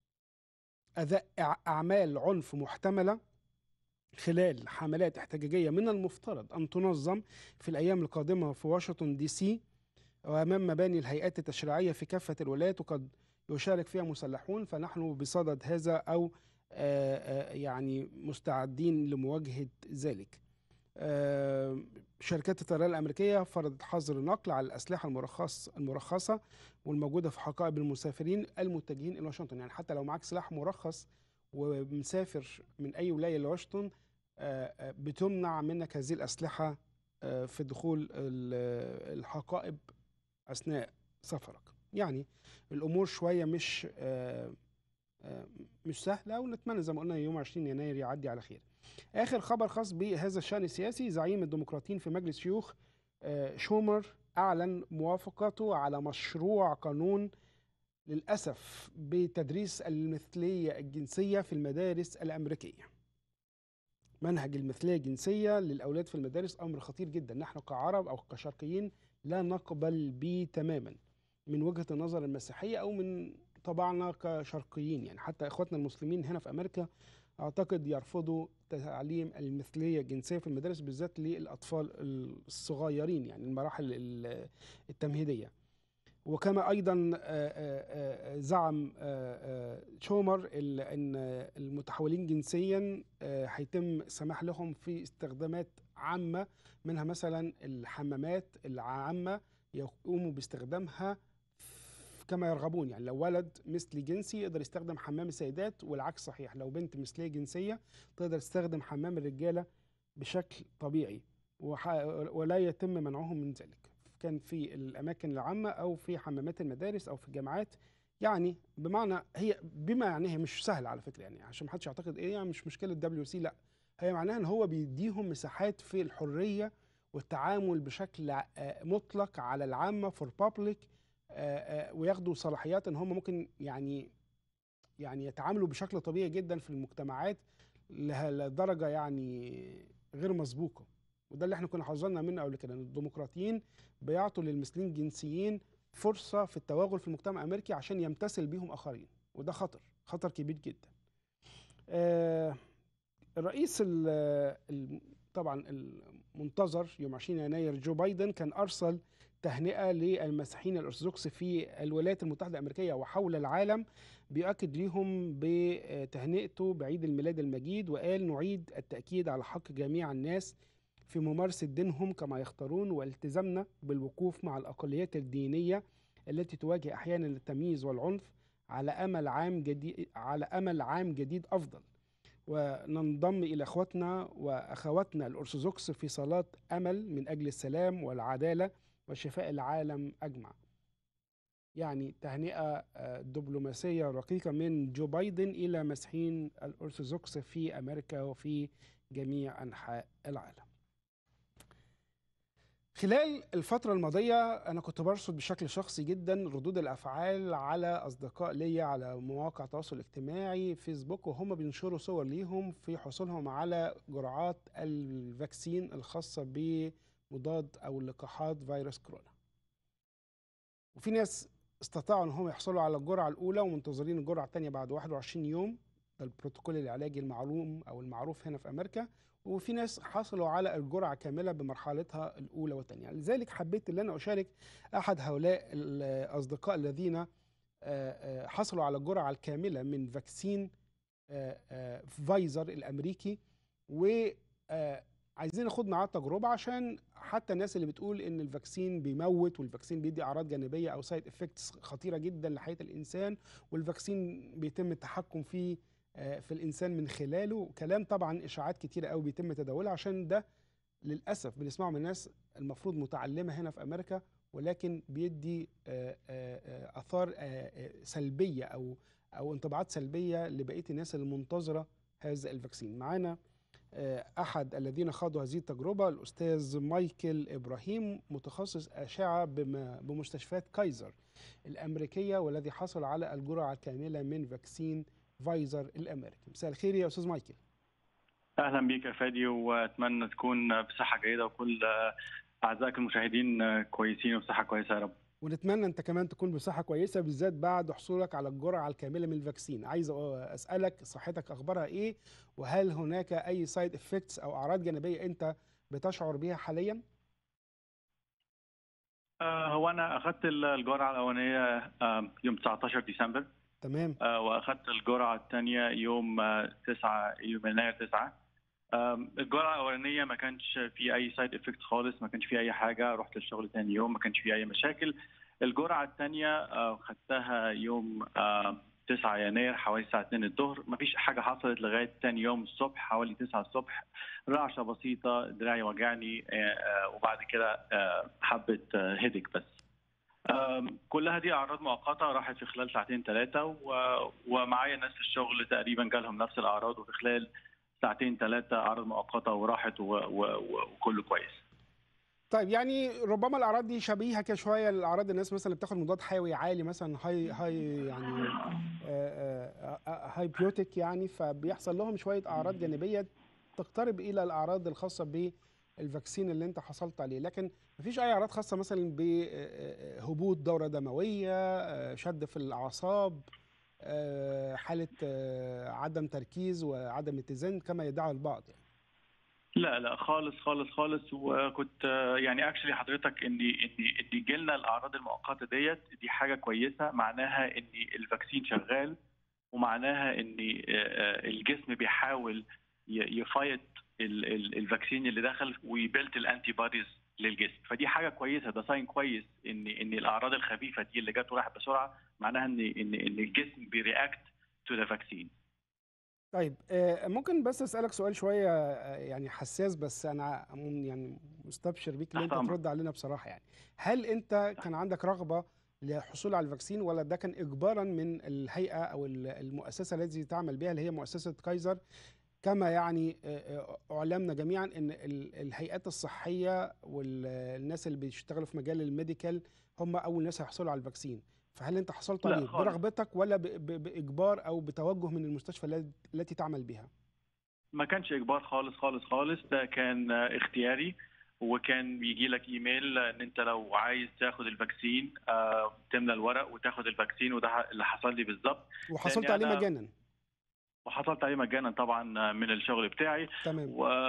أداء أع- أعمال عنف محتملة خلال حملات احتجاجية من المفترض أن تنظم في الأيام القادمة في واشنطن دي سي وأمام مباني الهيئات التشريعية في كافة الولايات وقد يشارك فيها مسلحون فنحن بصدد هذا أو آه، آه، يعني مستعدين لمواجهة ذلك آه، شركات الطيران الأمريكية فرضت حظر نقل على الأسلحة المرخص المرخصة والموجودة في حقائب المسافرين المتجهين إلى واشنطن يعني حتى لو معاك سلاح مرخص ومسافر من أي ولاية لواشنطن آه، آه، بتمنع منك هذه الأسلحة آه، في دخول ال- الحقائب أثناء سفرك يعني الأمور شوية مش آه، آه، مش سهلة ونتمنى زي ما قلنا يوم 20 يناير يعدي على خير آخر خبر خاص بهذا الشأن السياسي زعيم الديمقراطيين في مجلس شيوخ آه، شومر أعلن موافقته على مشروع قانون للأسف بتدريس المثلية الجنسية في المدارس الأمريكية منهج المثلية الجنسية للأولاد في المدارس أمر خطير جدا نحن كعرب أو كشرقيين لا نقبل به تماما من وجهة النظر المسيحية أو من طبعنا كشرقيين يعني حتى إخواتنا المسلمين هنا في أمريكا أعتقد يرفضوا تعليم المثلية الجنسية في المدارس بالذات للأطفال الصغيرين يعني المراحل ال- التمهيدية وكما ايضا زعم شومر ان المتحولين جنسيا هيتم السماح لهم في استخدامات عامه منها مثلا الحمامات العامه يقوموا باستخدامها كما يرغبون يعني لو ولد مثلي جنسي يقدر يستخدم حمام السيدات والعكس صحيح لو بنت مثليه جنسيه تقدر تستخدم حمام الرجاله بشكل طبيعي ولا يتم منعهم من ذلك كان في الاماكن العامه او في حمامات المدارس او في الجامعات يعني بمعنى هي بما يعني هي مش سهله على فكره يعني عشان ما حدش يعتقد ايه يعني مش مشكله دبليو سي لا هي معناها ان هو بيديهم مساحات في الحريه والتعامل بشكل مطلق على العامه فور بابليك وياخدوا صلاحيات ان هم ممكن يعني يعني يتعاملوا بشكل طبيعي جدا في المجتمعات لدرجه يعني غير مسبوقه وده اللي احنا كنا حذرنا منه قبل كده ان الديمقراطيين بيعطوا للمثليين الجنسيين فرصه في التوغل في المجتمع الامريكي عشان يمتثل بيهم اخرين وده خطر خطر كبير جدا آه الرئيس طبعا المنتظر يوم 20 يناير جو بايدن كان ارسل تهنئه للمسيحيين الارثوذكس في الولايات المتحده الامريكيه وحول العالم بيؤكد لهم بتهنئته بعيد الميلاد المجيد وقال نعيد التاكيد على حق جميع الناس في ممارسه دينهم كما يختارون والتزامنا بالوقوف مع الاقليات الدينيه التي تواجه احيانا التمييز والعنف على امل عام جديد على امل عام جديد افضل وننضم الى اخواتنا واخواتنا الارثوذكس في صلاه امل من اجل السلام والعداله وشفاء العالم اجمع. يعني تهنئه دبلوماسيه رقيقه من جو بايدن الى مسيحيين الارثوذكس في امريكا وفي جميع انحاء العالم. خلال الفترة الماضية أنا كنت برصد بشكل شخصي جدا ردود الأفعال على أصدقاء ليا على مواقع التواصل الاجتماعي فيسبوك وهم بينشروا صور ليهم في حصولهم على جرعات الفاكسين الخاصة بمضاد أو لقاحات فيروس كورونا. وفي ناس استطاعوا ان هم يحصلوا على الجرعة الأولى ومنتظرين الجرعة الثانية بعد 21 يوم ده البروتوكول العلاجي المعلوم أو المعروف هنا في أمريكا وفي ناس حصلوا على الجرعة كاملة بمرحلتها الأولى والثانية لذلك حبيت أن أنا أشارك أحد هؤلاء الأصدقاء الذين حصلوا على الجرعة الكاملة من فاكسين فايزر الأمريكي وعايزين ناخد معاه تجربة عشان حتى الناس اللي بتقول ان الفاكسين بيموت والفاكسين بيدي اعراض جانبيه او سايد افكتس خطيره جدا لحياه الانسان والفاكسين بيتم التحكم فيه في الانسان من خلاله كلام طبعا اشاعات كتيره قوي بيتم تداولها عشان ده للاسف بنسمعه من ناس المفروض متعلمه هنا في امريكا ولكن بيدي اثار سلبيه او او انطباعات سلبيه لبقيه الناس المنتظره هذا الفاكسين معانا احد الذين خاضوا هذه التجربه الاستاذ مايكل ابراهيم متخصص اشعه بمستشفيات كايزر الامريكيه والذي حصل على الجرعه الكامله من فاكسين فايزر الامريكي مساء الخير يا استاذ مايكل اهلا بيك يا فادي واتمنى تكون بصحه جيده وكل اعزائك المشاهدين كويسين وبصحه كويسه يا رب ونتمنى انت كمان تكون بصحه كويسه بالذات بعد حصولك على الجرعه الكامله من الفاكسين عايز اسالك صحتك اخبارها ايه وهل هناك اي سايد افكتس او اعراض جانبيه انت بتشعر بها حاليا هو انا اخذت الجرعه الاولانيه يوم 19 ديسمبر تمام آه واخذت الجرعه الثانيه يوم 9 يوم يناير 9 الجرعه الاولانيه ما كانش في اي سايد افكت خالص ما كانش في اي حاجه رحت الشغل ثاني يوم ما كانش في اي مشاكل الجرعه الثانيه خدتها يوم 9 يناير حوالي الساعه 2 الظهر ما فيش حاجه حصلت لغايه ثاني يوم الصبح حوالي 9 الصبح رعشه بسيطه دراعي وجعني وبعد كده حبه هيدك بس كلها دي اعراض مؤقته راحت في خلال ساعتين ثلاثه ومعايا ناس في الشغل تقريبا جالهم نفس الاعراض وفي خلال ساعتين ثلاثه اعراض مؤقته وراحت وكله كويس. طيب يعني ربما الاعراض دي شبيهه كده شويه لاعراض الناس مثلا اللي بتاخد مضاد حيوي عالي مثلا هاي هاي يعني هاي بيوتيك يعني فبيحصل لهم شويه اعراض جانبيه تقترب الى الاعراض الخاصه ب الفاكسين اللي انت حصلت عليه لكن مفيش اي اعراض خاصه مثلا بهبوط دوره دمويه شد في الاعصاب حاله عدم تركيز وعدم اتزان كما يدعي البعض يعني. لا لا خالص خالص خالص وكنت آه، يعني اكشلي حضرتك ان ان ان يجي لنا الاعراض المؤقته ديت دي حاجه كويسه معناها ان الفاكسين شغال ومعناها ان آه، آه، الجسم بيحاول ي- يفايت ال- ال- الفاكسين اللي دخل ويبيلت الانتي بوديز للجسم فدي حاجه كويسه ده ساين كويس ان ان الاعراض الخفيفه دي اللي جت وراحت بسرعه معناها ان ان ان الجسم بيرياكت تو ذا فاكسين طيب آه، ممكن بس اسالك سؤال شويه آه، يعني حساس بس انا م- يعني مستبشر بيك ان تحت انت أمرك. ترد علينا بصراحه يعني هل انت كان عندك رغبه للحصول على الفاكسين ولا ده كان اجبارا من الهيئه او ال- المؤسسه التي تعمل بها اللي هي مؤسسه كايزر كما يعني آه، آه، اعلمنا جميعا ان ال- الهيئات الصحيه والناس اللي بيشتغلوا في مجال الميديكال هم اول ناس هيحصلوا على الفاكسين فهل انت حصلت لا عليه خالص. برغبتك ولا ب- ب- باجبار او بتوجه من المستشفى الل- التي تعمل بها ما كانش اجبار خالص خالص خالص ده كان آه، اختياري وكان بيجي لك ايميل ان انت لو عايز تاخد الفاكسين آه، تملى الورق وتاخد الفاكسين وده اللي حصل لي بالظبط وحصلت لأني عليه أنا- مجانا وحصلت عليه مجانا طبعا آه، من الشغل بتاعي تمام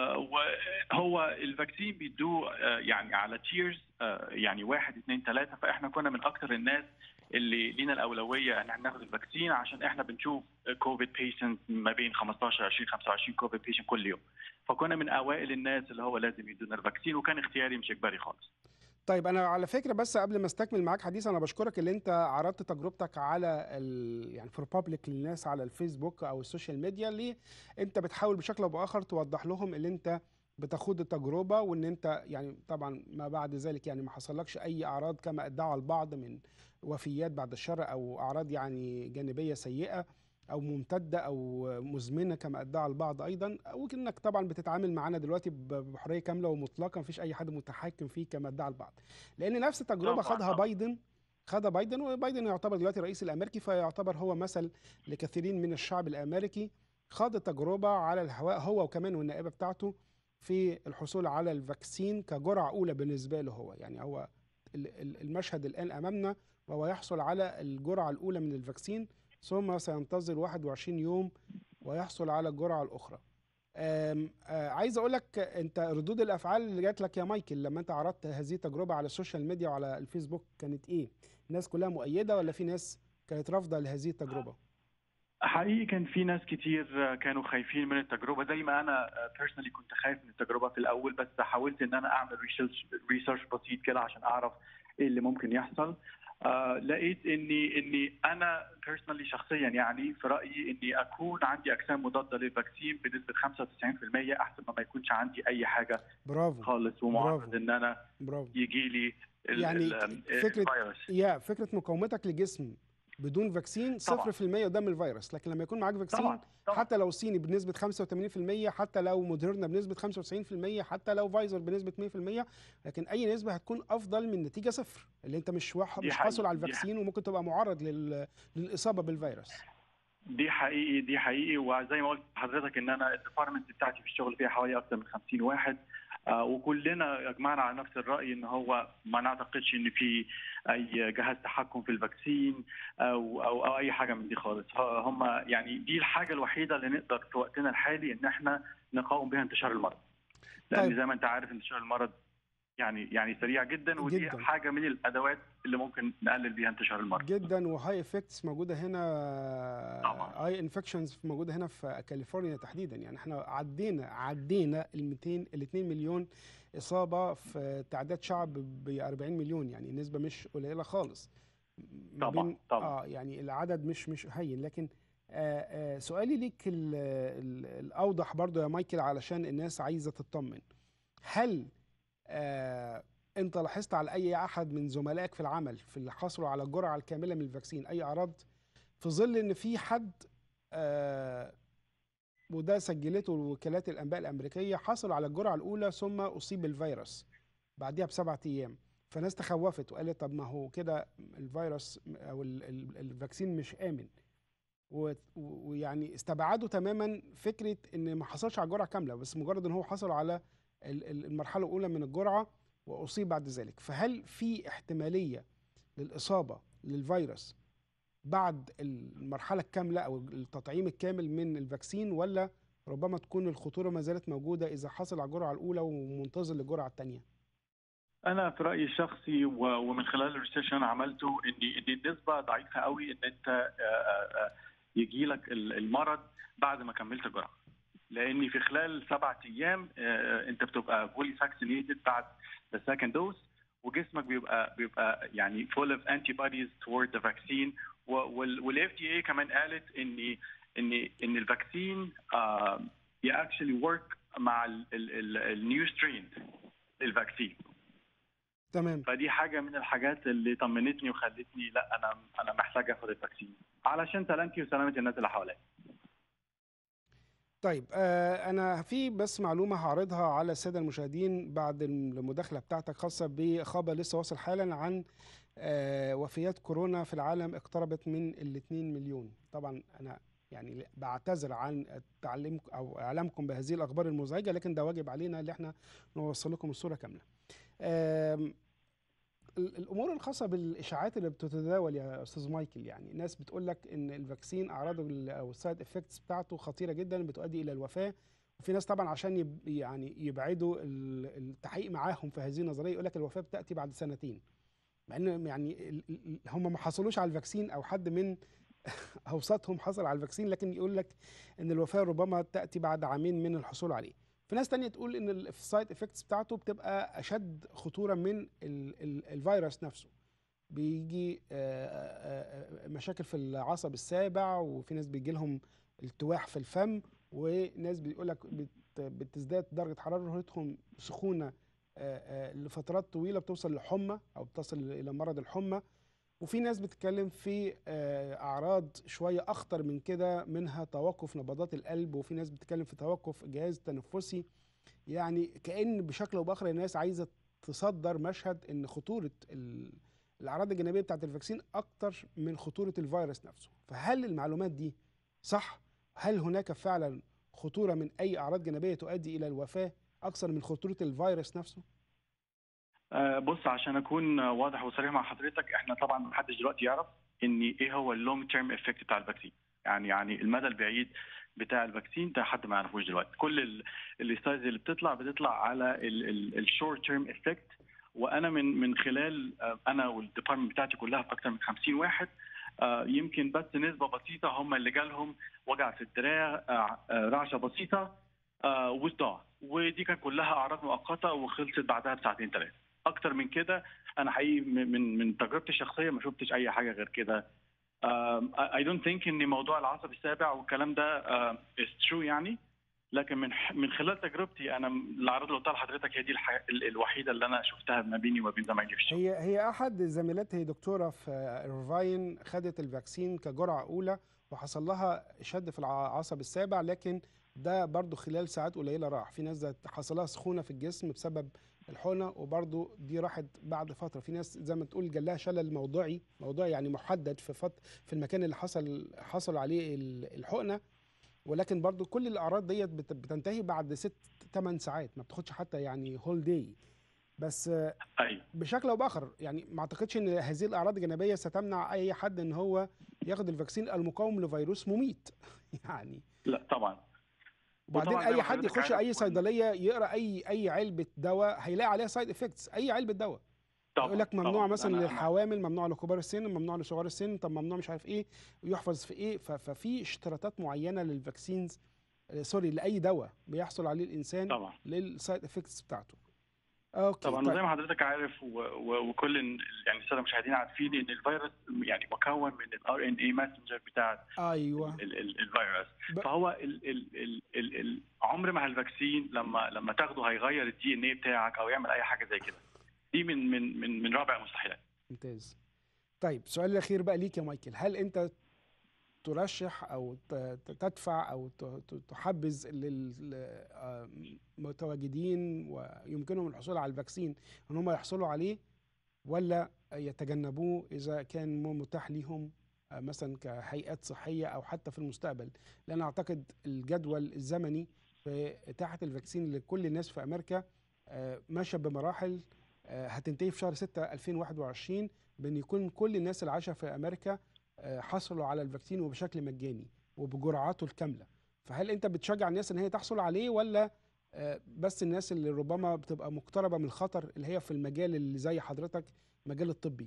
وهو الفاكسين بيدوه آه، يعني على تيرز يعني واحد اثنين ثلاثه فاحنا كنا من اكثر الناس اللي لينا الاولويه ان احنا ناخد الفاكسين عشان احنا بنشوف كوفيد بيشنت ما بين 15 20 25 كوفيد بيشنت كل يوم فكنا من اوائل الناس اللي هو لازم يدونا الفاكسين وكان اختياري مش اجباري خالص طيب انا على فكره بس قبل ما استكمل معاك حديث انا بشكرك اللي انت عرضت تجربتك على ال... يعني فور بابليك للناس على الفيسبوك او السوشيال ميديا اللي انت بتحاول بشكل او باخر توضح لهم اللي انت بتخوض التجربه وان انت يعني طبعا ما بعد ذلك يعني ما حصلكش اي اعراض كما ادعى البعض من وفيات بعد الشر او اعراض يعني جانبيه سيئه او ممتده او مزمنه كما ادعى البعض ايضا وكانك طبعا بتتعامل معانا دلوقتي ب- بحريه كامله ومطلقه مفيش اي حد متحكم فيه كما ادعى البعض لان نفس التجربه طبعاً، خدها طبعاً. بايدن خدها بايدن وبايدن يعتبر دلوقتي الرئيس الامريكي فيعتبر هو مثل لكثيرين من الشعب الامريكي خاض التجربه على الهواء هو وكمان والنائبه بتاعته في الحصول على الفاكسين كجرعه اولى بالنسبه له هو يعني هو ال- ال- المشهد الان امامنا وهو يحصل على الجرعه الاولى من الفاكسين ثم سينتظر 21 يوم ويحصل على الجرعه الاخرى أم، آه، عايز اقول لك انت ردود الافعال اللي جات لك يا مايكل لما انت عرضت هذه التجربه على السوشيال ميديا وعلى الفيسبوك كانت ايه الناس كلها مؤيده ولا في ناس كانت رافضه لهذه التجربه حقيقي كان في ناس كتير كانوا خايفين من التجربه زي ما انا بيرسونالي كنت خايف من التجربه في الاول بس حاولت ان انا اعمل ريسيرش ريسيرش بسيط كده عشان اعرف ايه اللي ممكن يحصل آه لقيت اني اني انا بيرسونالي شخصيا يعني في رايي اني اكون عندي اجسام مضاده للفاكسين بنسبه 95% احسن ما ما يكونش عندي اي حاجه برافو خالص ومعرض برافو. ان انا برافو يجي لي ال- يعني ال- فكرة- الفيروس يا فكره مقاومتك للجسم بدون فاكسين طبعاً. 0% قدام الفيروس لكن لما يكون معاك فاكسين طبعا طبعا حتى لو صيني بنسبة 85% حتى لو موديرنا بنسبة 95% حتى لو فايزر بنسبة 100% لكن أي نسبة هتكون أفضل من نتيجة صفر اللي أنت مش واحد دي مش حقيقة، حاصل على دي الفاكسين وممكن تبقى معرض لل... للإصابة بالفيروس دي حقيقي دي حقيقي وزي ما قلت لحضرتك ان انا الديبارتمنت بتاعتي في الشغل فيها حوالي اكثر من 50 واحد آه، وكلنا اجمعنا على نفس الراي ان هو ما نعتقدش ان في اي جهاز تحكم في الفاكسين او او, أو اي حاجه من دي خالص ه- هم يعني دي الحاجه الوحيده اللي نقدر في وقتنا الحالي ان احنا نقاوم بها انتشار المرض لان طيب. زي ما انت عارف انتشار المرض يعني يعني سريع جدا ودي جداً. حاجه من الادوات اللي ممكن نقلل بيها انتشار المرض جدا وهاي افكتس موجودة هنا طبعاً. هاي انفكشنز موجودة هنا في كاليفورنيا تحديدا يعني احنا عدينا عدينا ال 200 ال 2 مليون إصابة في تعداد شعب ب 40 مليون يعني نسبة مش قليلة خالص ما طبعاً، بين- طبعاً. اه يعني العدد مش مش هين لكن آه آه سؤالي ليك ال- ال- الأوضح برضو يا مايكل علشان الناس عايزة تطمن هل آه انت لاحظت على اي احد من زملائك في العمل في اللي حصلوا على الجرعه الكامله من الفاكسين اي اعراض في ظل ان في حد آه وده سجلته وكالات الانباء الامريكيه حصل على الجرعه الاولى ثم اصيب بالفيروس بعدها بسبعة ايام فناس تخوفت وقالت طب ما هو كده الفيروس او ال- ال- الفاكسين مش امن و- و- ويعني استبعدوا تماما فكره ان ما حصلش على الجرعه كامله بس مجرد ان هو حصل على ال- ال- المرحله الاولى من الجرعه واصيب بعد ذلك فهل في احتماليه للاصابه للفيروس بعد المرحله الكامله او التطعيم الكامل من الفاكسين ولا ربما تكون الخطوره ما زالت موجوده اذا حصل على الجرعه الاولى ومنتظر للجرعه الثانيه انا في رايي الشخصي و- ومن خلال الريسيرش اللي انا عملته ان ان النسبه ضعيفه قوي ان انت يجي لك المرض بعد ما كملت الجرعه لان في خلال سبعة ايام آه، انت بتبقى فولي فاكسينيتد بعد ذا سكند دوز وجسمك بيبقى بيبقى يعني فول اوف انتي بوديز تورد ذا فاكسين والاف دي اي كمان قالت ان ان ان الفاكسين اكشلي ورك مع النيو سترين الفاكسين تمام فدي حاجه من الحاجات اللي طمنتني وخلتني لا انا انا محتاج اخد الفاكسين علشان سلامتي وسلامه الناس اللي حواليا طيب آه انا في بس معلومه هعرضها على الساده المشاهدين بعد المداخله بتاعتك خاصه بخبر لسه واصل حالا عن آه وفيات كورونا في العالم اقتربت من ال 2 مليون طبعا انا يعني بعتذر عن تعليم او اعلامكم بهذه الاخبار المزعجه لكن ده واجب علينا اللي احنا نوصل لكم الصوره كامله آم، ال- الامور الخاصه بالاشاعات اللي بتتداول يا استاذ مايكل يعني ناس بتقول لك ان الفاكسين اعراضه ال- او السايد افكتس بتاعته خطيره جدا بتؤدي الى الوفاه وفي ناس طبعا عشان يب يعني يبعدوا ال- التحقيق معاهم في هذه النظريه يقول لك الوفاه بتاتي بعد سنتين مع ان يعني ال- ال- هم ما حصلوش على الفاكسين او حد من اوساطهم حصل على الفاكسين لكن يقول لك ان الوفاه ربما تاتي بعد عامين من الحصول عليه في ناس تانية تقول ان السايد افكتس بتاعته بتبقى اشد خطوره من ال ال الفيروس نفسه بيجي آه، آه، آه، مشاكل في العصب السابع وفي ناس بيجي لهم التواح في الفم وناس بيقول لك بتزداد درجه حرارتهم سخونه آه، آه، لفترات طويله بتوصل لحمى او بتصل الى مرض الحمى وفي ناس بتتكلم في آه، اعراض شويه اخطر من كده منها توقف نبضات القلب وفي ناس بتتكلم في توقف الجهاز التنفسي يعني كأن بشكل او باخر الناس عايزه تصدر مشهد ان خطوره ال- الاعراض الجانبيه بتاعت الفاكسين اكتر من خطوره الفيروس نفسه فهل المعلومات دي صح هل هناك فعلا خطوره من اي اعراض جانبيه تؤدي الى الوفاه اكثر من خطوره الفيروس نفسه آه، بص عشان اكون واضح وصريح مع حضرتك احنا طبعا محدش دلوقتي يعرف ان ايه هو اللونج تيرم افكت بتاع الفاكسين يعني يعني المدى البعيد بتاع الفاكسين ده حد ما يعرفوش دلوقتي كل الاستايز اللي بتطلع بتطلع على الشورت تيرم افكت وانا من من خلال آه، انا والديبارتمنت بتاعتي كلها في اكثر من 50 واحد آه، يمكن بس نسبه بسيطه هم اللي جالهم وجع في الدراع آه، آه، رعشه بسيطه آه، وصداع ودي كانت كلها اعراض مؤقته وخلصت بعدها بساعتين ثلاثه اكتر من كده انا حقيقي من من من تجربتي الشخصيه ما شفتش اي حاجه غير كده اي دونت ثينك ان موضوع العصب السابع والكلام ده از ترو يعني لكن من من خلال تجربتي انا الاعراض اللي قلتها لحضرتك هي دي الح... ال- الوحيده اللي انا شفتها ما بيني وما بين زمايلي في الشغل هي هي احد زميلاتي هي دكتوره في ايرفاين خدت الفاكسين كجرعه اولى وحصل لها شد في العصب السابع لكن ده برضو خلال ساعات قليله راح في ناس ذات حصل لها سخونه في الجسم بسبب الحقنه وبرضو دي راحت بعد فتره في ناس زي ما تقول جالها شلل موضعي موضعي يعني محدد في فت في المكان اللي حصل حصل عليه ال- الحقنه ولكن برضو كل الاعراض ديت بت- بتنتهي بعد ست 8 ساعات ما بتاخدش حتى يعني هول داي بس آه، ايوه بشكل او باخر يعني ما اعتقدش ان هذه الاعراض الجانبيه ستمنع اي حد ان هو ياخد الفاكسين المقاوم لفيروس مميت يعني لا طبعا وبعدين وطبعاً زي اي ما حد حضرتك يخش عارف اي كل- صيدليه يقرا اي اي علبه دواء هيلاقي عليها سايد افكتس اي علبه دواء طبعا يقول لك ممنوع طبعاً. مثلا أنا- أنا- للحوامل ممنوع لكبار السن ممنوع لصغار السن طب ممنوع مش عارف ايه ويحفظ في ايه ف- ففي اشتراطات معينه للفاكسينز آه، سوري لاي دواء بيحصل عليه الانسان طبعا للسايد افكتس بتاعته اوكي طبعا طيب. زي ما حضرتك عارف و- و- وكل ال- يعني الساده المشاهدين عارفين ان الفيروس يعني مكون من الار ان اي ماسنجر بتاع ايوه ال- ال- الفيروس ب- فهو ال ال ال ال ال عمر ما الفاكسين لما لما تاخده هيغير الدي ان اي بتاعك او يعمل اي حاجه زي كده دي من من من من رابع المستحيلات ممتاز طيب السؤال الاخير بقى ليك يا مايكل هل انت ترشح او ت- ت- تدفع او ت- ت- تحبذ للمتواجدين ويمكنهم الحصول على الفاكسين ان هم يحصلوا عليه ولا يتجنبوه اذا كان مو متاح ليهم آه، مثلا كهيئات صحيه او حتى في المستقبل لان اعتقد الجدول الزمني في اتاحه الفاكسين لكل الناس في امريكا آه، ماشيه بمراحل آه، هتنتهي في شهر 6 2021 بان يكون كل الناس اللي عايشه في امريكا آه، حصلوا على الفاكسين وبشكل مجاني وبجرعاته الكامله فهل انت بتشجع الناس ان هي تحصل عليه ولا آه، بس الناس اللي ربما بتبقى مقتربه من الخطر اللي هي في المجال اللي زي حضرتك المجال الطبي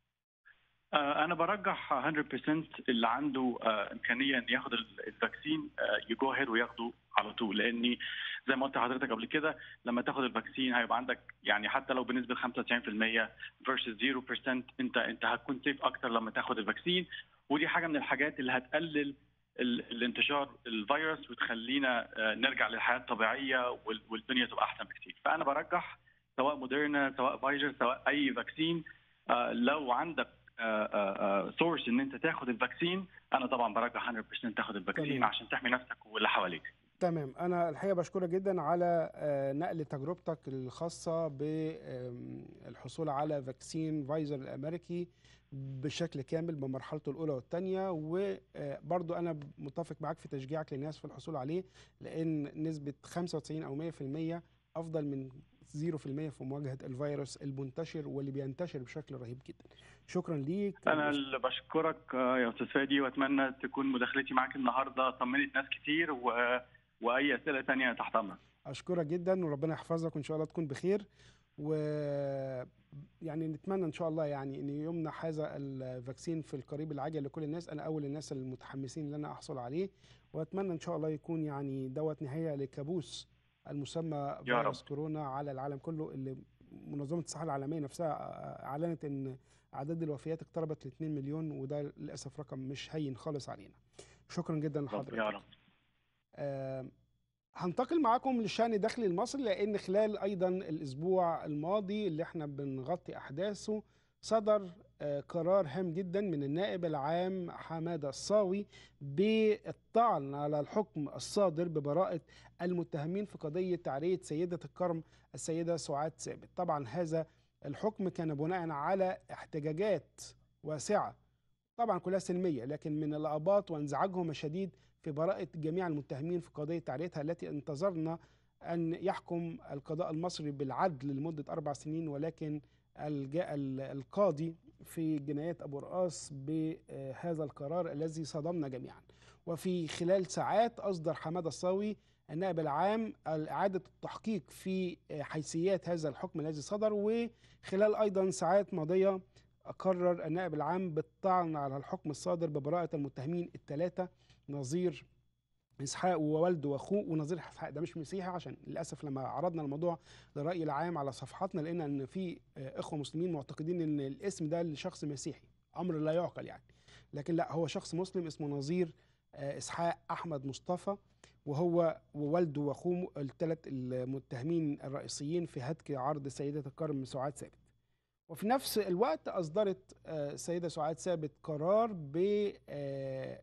آه، انا برجح 100% اللي عنده آه، امكانيه ان ياخد ال- الفاكسين يجو هيد وياخده على طول لاني زي ما قلت لحضرتك قبل كده لما تاخد الفاكسين هيبقى عندك يعني حتى لو بنسبه 95% versus 0% انت انت هتكون سيف اكتر لما تاخد الفاكسين ودي حاجه من الحاجات اللي هتقلل ال- الانتشار الفيروس وتخلينا آه، نرجع للحياه الطبيعيه وال- والدنيا تبقى احسن بكتير فانا برجح سواء موديرنا سواء فايزر سواء اي فاكسين آه، لو عندك سورس ان انت تاخد الفاكسين انا طبعا برجح 100% تاخد الفاكسين تمام. عشان تحمي نفسك واللي حواليك تمام انا الحقيقه بشكرك جدا على آه، نقل تجربتك الخاصه بالحصول على فاكسين فايزر الامريكي بشكل كامل بمرحلته الاولى والثانيه وبرضو انا متفق معاك في تشجيعك للناس في الحصول عليه لان نسبه 95 او 100% افضل من 0% في مواجهه الفيروس المنتشر واللي بينتشر بشكل رهيب جدا شكرا ليك انا اللي بشكرك آه، يا استاذ فادي واتمنى تكون مداخلتي معاك النهارده طمنت ناس كتير و... واي اسئله تانية تحت امرك اشكرك جدا وربنا يحفظك وان شاء الله تكون بخير و يعني نتمنى ان شاء الله يعني ان يمنح هذا الفاكسين في القريب العاجل لكل الناس انا اول الناس المتحمسين ان انا احصل عليه واتمنى ان شاء الله يكون يعني دوت نهايه لكابوس المسمى يا فيروس رب. كورونا على العالم كله اللي منظمه الصحه العالميه نفسها اعلنت ان اعداد الوفيات اقتربت ل 2 مليون وده للاسف رقم مش هين خالص علينا شكرا جدا رب لحضرتك يا رب آه، هنتقل معاكم للشأن الداخلي المصري لأن خلال أيضا الأسبوع الماضي اللي احنا بنغطي أحداثه صدر آه، قرار هام جدا من النائب العام حمادة الصاوي بالطعن على الحكم الصادر ببراءة المتهمين في قضية تعرية سيدة الكرم السيدة سعاد ثابت طبعا هذا الحكم كان بناء على احتجاجات واسعة طبعا كلها سلمية لكن من الآباط وانزعاجهم الشديد في براءة جميع المتهمين في قضية تعريتها التي انتظرنا أن يحكم القضاء المصري بالعدل لمدة أربع سنين ولكن الجا ال- القاضي في جنايات أبو رقاص بهذا القرار الذي صدمنا جميعا وفي خلال ساعات أصدر حمادة الصاوي النائب العام إعادة التحقيق في حيثيات هذا الحكم الذي صدر وخلال أيضا ساعات ماضية قرر النائب العام بالطعن على الحكم الصادر ببراءة المتهمين الثلاثة نظير اسحاق ووالده واخوه ونظير اسحاق ده مش مسيحي عشان للاسف لما عرضنا الموضوع للراي العام على صفحاتنا لقينا ان في آه، اخوه مسلمين معتقدين ان الاسم ده لشخص مسيحي امر لا يعقل يعني لكن لا هو شخص مسلم اسمه نظير آه، اسحاق احمد مصطفى وهو ووالده واخوه الثلاث المتهمين الرئيسيين في هتك عرض سيده الكرم سعاد ثابت وفي نفس الوقت اصدرت آه، السيده سعاد ثابت قرار ب آه،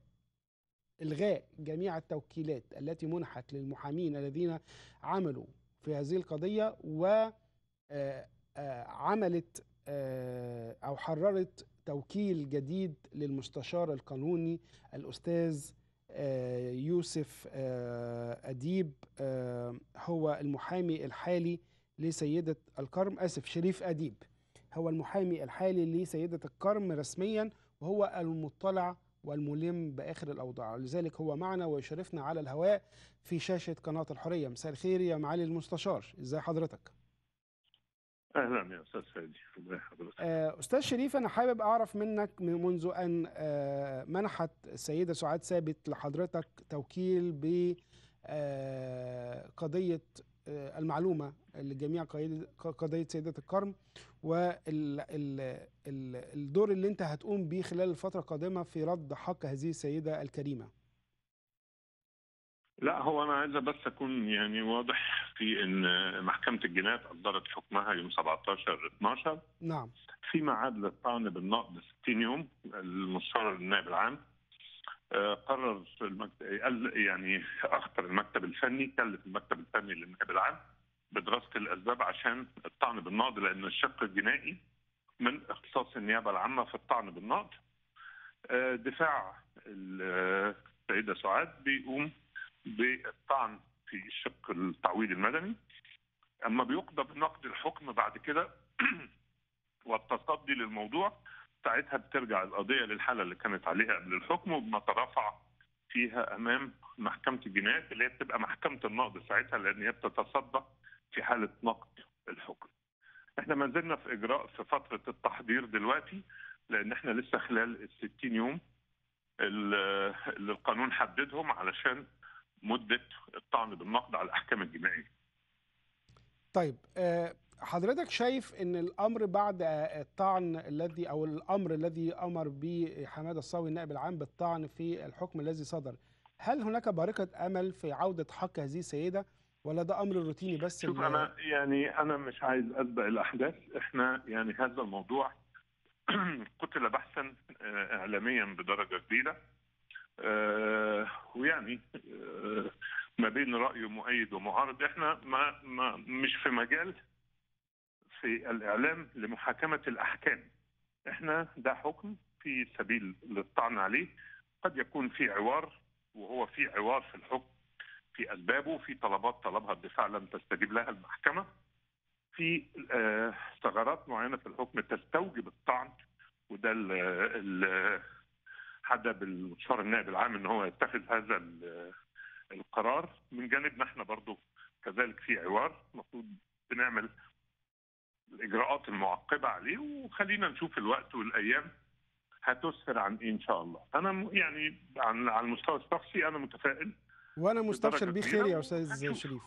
الغاء جميع التوكيلات التي منحت للمحامين الذين عملوا في هذه القضيه و آه، آه، عملت آه، او حررت توكيل جديد للمستشار القانوني الاستاذ آه، يوسف آه، اديب آه، هو المحامي الحالي لسيده الكرم اسف شريف اديب هو المحامي الحالي لسيده الكرم رسميا وهو المطلع والملم باخر الاوضاع لذلك هو معنا ويشرفنا على الهواء في شاشه قناه الحريه مساء الخير يا معالي المستشار ازي حضرتك اهلا يا استاذ فادي ازي حضرتك آه، استاذ شريف انا حابب اعرف منك من- منذ ان آه، منحت السيده سعاد ثابت لحضرتك توكيل ب آه، قضيه آه، المعلومه لجميع قضية- قضيه سيده الكرم والدور اللي انت هتقوم بيه خلال الفتره القادمه في رد حق هذه السيده الكريمه لا هو انا عايز بس اكون يعني واضح في ان محكمه الجنايات اصدرت حكمها يوم 17 12 نعم في ميعاد للطعن بالنقد 60 يوم المستشار النائب العام آه، قرر المكتب قال يعني اخطر المكتب الفني كلف المكتب الفني للنائب العام بدراسه الاسباب عشان الطعن بالنقد لان الشق الجنائي من اختصاص النيابه العامه في الطعن بالنقد آه، دفاع ال- السيده سعاد بيقوم بالطعن في الشق التعويض المدني اما بيقضى بنقد الحكم بعد كده والتصدي للموضوع ساعتها بترجع القضيه للحاله اللي كانت عليها قبل الحكم وبنترافع فيها امام محكمه الجنايات اللي هي بتبقى محكمه النقض ساعتها لان هي بتتصدى في حاله نقض الحكم. احنا ما زلنا في اجراء في فتره التحضير دلوقتي لان احنا لسه خلال ال 60 يوم اللي القانون حددهم علشان مده الطعن بالنقد على الاحكام الجنائيه. طيب آه، حضرتك شايف ان الامر بعد آه، الطعن الذي او الامر الذي امر به حماده الصاوي النائب العام بالطعن في الحكم الذي صدر هل هناك بارقه امل في عوده حق هذه السيده ولا ده امر روتيني بس شوف ال- انا يعني انا مش عايز اسبق الاحداث احنا يعني هذا الموضوع قتل بحثا آه، اعلاميا بدرجه كبيره آه، ويعني آه، ما بين راي مؤيد ومعارض احنا ما, ما مش في مجال في الاعلام لمحاكمه الاحكام احنا ده حكم في سبيل للطعن عليه قد يكون في عوار وهو في عوار في الحكم في اسبابه في طلبات طلبها الدفاع لم تستجيب لها المحكمه في آه، ثغرات معينه في الحكم تستوجب الطعن وده اللي حدد بالمستشار النائب العام ان هو يتخذ هذا ال- القرار من جانبنا احنا برضو كذلك في عوار المفروض بنعمل الاجراءات المعقبه عليه وخلينا نشوف الوقت والايام هتسفر عن ايه ان شاء الله انا م- يعني عن على المستوى الشخصي انا متفائل وانا مستبشر بدرجة بخير يا كبيرة استاذ وهنشوف. شريف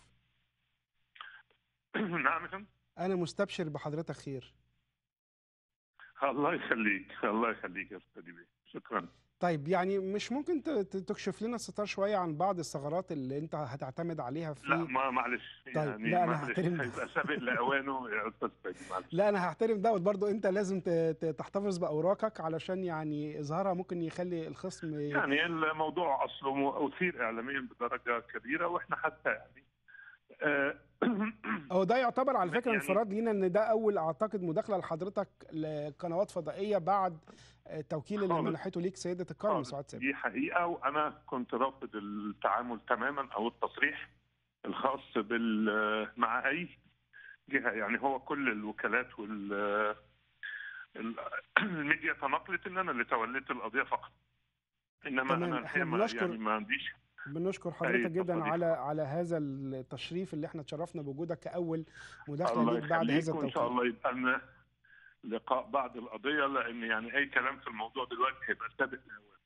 نعم يا فندم؟ انا مستبشر بحضرتك خير الله يخليك الله يخليك يا استاذ بيه شكرا طيب يعني مش ممكن ت- ت- تكشف لنا الستار شويه عن بعض الثغرات اللي انت هتعتمد عليها في لا ما معلش طيب، يعني لا، أنا معلش هحترم ده. هيبقى سابق لاوانه يا استاذ فادي معلش لا انا هحترم دوت برضو انت لازم ت- ت- تحتفظ باوراقك علشان يعني اظهارها ممكن يخلي الخصم يعني الموضوع اصله اثير اعلاميا بدرجه كبيره واحنا حتى يعني آه، هو ده يعتبر على فكره يعني- انفراد لينا ان ده اول اعتقد مداخله لحضرتك لقنوات فضائيه بعد التوكيل اللي خالص. منحته ليك سيده الكرم خالص. سعاد سامي دي حقيقه وانا كنت رافض التعامل تماما او التصريح الخاص بال مع اي جهه يعني هو كل الوكالات وال ال- الميديا تناقلت ان انا اللي توليت القضيه فقط انما تمام، انا إحنا الحقيقه ما بنشكر- يعني ما عنديش بنشكر حضرتك أي جدا تصريح. على على هذا التشريف اللي احنا اتشرفنا بوجودك كاول مداخله الله ليك بعد يخليك هذا وان شاء التوقيت الله يبقى لنا لقاء بعد القضيه لان يعني اي كلام في الموضوع دلوقتي هيبقى سابق لأوان.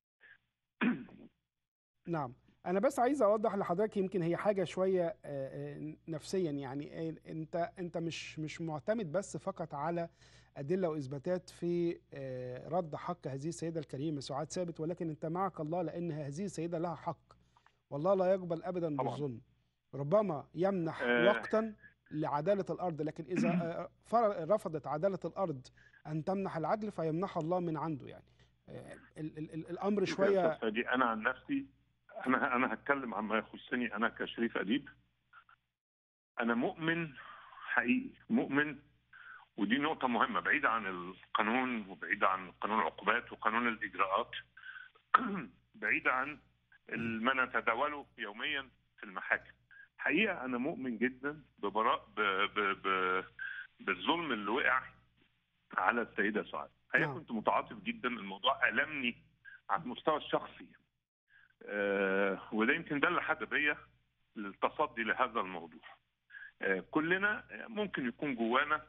نعم انا بس عايز اوضح لحضرتك يمكن هي حاجه شويه آه، آه، نفسيا يعني آه، انت انت مش مش معتمد بس فقط على ادله واثباتات في آه، رد حق هذه السيده الكريمه سعاد ثابت ولكن انت معك الله لان هذه السيده لها حق والله لا يقبل ابدا طبعاً. بالظلم ربما يمنح آه. وقتا لعداله الارض لكن اذا آه، فر- رفضت عداله الارض ان تمنح العدل فيمنحها الله من عنده يعني آه، ال- ال- ال- الامر شوف يا شويه أستاذ فادي، انا عن نفسي انا انا هتكلم عما يخصني انا كشريف اديب انا مؤمن حقيقي مؤمن ودي نقطة مهمة بعيدة عن القانون وبعيدة عن قانون العقوبات وقانون الإجراءات بعيدة عن ما نتداوله يوميا في المحاكم حقيقة أنا مؤمن جدا ببراء ب... ب... ب... بالظلم اللي وقع على السيدة سعاد حقيقة نعم. كنت متعاطف جدا الموضوع ألمني على المستوى الشخصي آه وده يمكن ده اللي حد بيا للتصدي لهذا الموضوع آه كلنا ممكن يكون جوانا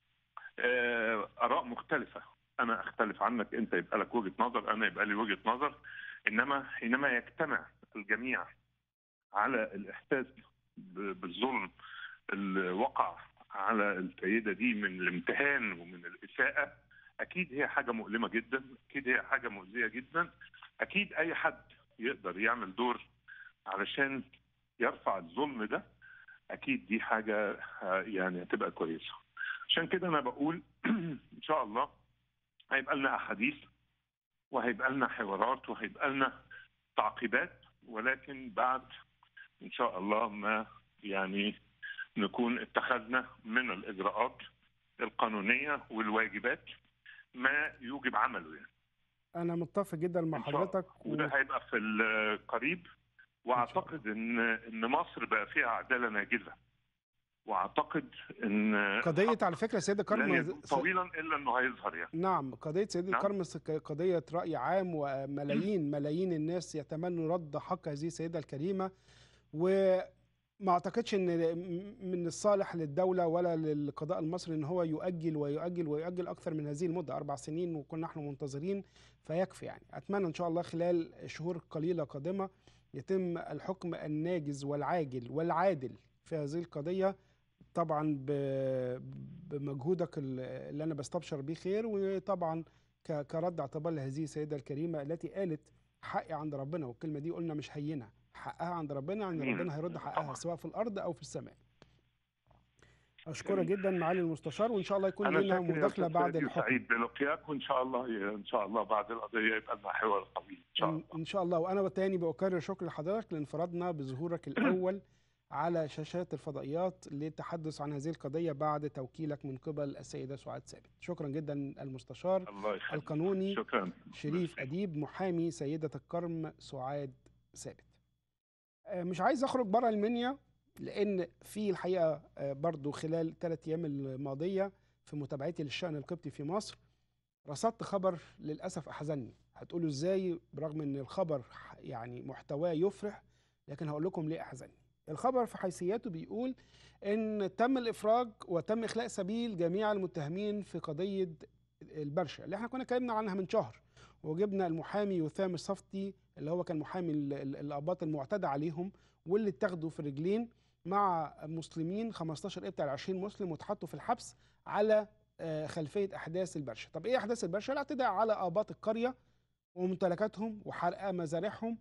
آه اراء مختلفه انا اختلف عنك انت يبقى لك وجهه نظر انا يبقى لي وجهه نظر انما حينما يجتمع الجميع على الاحساس ب- بالظلم اللي وقع على السيده دي من الامتهان ومن الاساءه اكيد هي حاجه مؤلمه جدا اكيد هي حاجه مؤذيه جدا اكيد اي حد يقدر يعمل دور علشان يرفع الظلم ده اكيد دي حاجه آه، يعني هتبقى كويسه عشان كده انا بقول ان شاء الله هيبقى لنا احاديث وهيبقى لنا حوارات وهيبقى لنا تعقيبات ولكن بعد ان شاء الله ما يعني نكون اتخذنا من الاجراءات القانونيه والواجبات ما يوجب عمله يعني انا متفق جدا مع إن شاء الله. حضرتك و... وده هيبقى في القريب واعتقد ان ان مصر بقى فيها عداله ناجزه واعتقد ان قضيه على فكره سيده لن كرم يدوم طويلا الا انه هيظهر يعني نعم قضية سيد نعم. الكرمس ك- قضية رأي عام وملايين ملايين الناس يتمنوا رد حق هذه السيدة الكريمة وما أعتقدش إن من الصالح للدولة ولا للقضاء المصري إن هو يؤجل ويؤجل ويؤجل أكثر من هذه المدة أربع سنين وكنا نحن منتظرين فيكفي يعني أتمنى إن شاء الله خلال شهور قليلة قادمة يتم الحكم الناجز والعاجل والعادل في هذه القضية طبعا ب- بمجهودك ال- اللي انا بستبشر بيه خير وطبعا ك- كرد اعتبار لهذه السيده الكريمه التي قالت حقي عند ربنا والكلمه دي قلنا مش هينه حقها عند ربنا عند أمين. ربنا هيرد حقها طبعا. سواء في الارض او في السماء اشكرك جدا معالي المستشار وان شاء الله يكون انا لنا شاكر يا مداخله أستاذ بعد سيدي الحكم وسعيد بلقياك وان شاء الله ان شاء الله بعد القضيه يبقى لنا حوار طويل ان شاء إن, الله ان شاء الله وانا تاني بكرر شكر لحضرتك لانفرادنا بظهورك الاول على شاشات الفضائيات للتحدث عن هذه القضيه بعد توكيلك من قبل السيده سعاد ثابت شكرا جدا المستشار الله يخليك القانوني شكرا شريف أديب محامي سيدة الكرم سعاد ثابت آه، مش عايز أخرج بره المنيا لأن في الحقيقة آه، برضو خلال ثلاث أيام الماضية في متابعتي للشأن القبطي في مصر رصدت خبر للأسف أحزنني هتقولوا إزاي برغم أن الخبر ح- يعني محتواه يفرح لكن هقول لكم ليه أحزنني الخبر في حيثياته بيقول ان تم الافراج وتم اخلاء سبيل جميع المتهمين في قضيه البرشا اللي احنا كنا اتكلمنا عنها من شهر وجبنا المحامي يثام الصفتي اللي هو كان محامي ال- ال- الاباط المعتدى عليهم واللي اتاخدوا في رجلين مع مسلمين 15 قبط على 20 مسلم واتحطوا في الحبس على آه، خلفيه احداث البرشا طب ايه احداث البرشا الاعتداء على اباط القريه وممتلكاتهم وحرق مزارعهم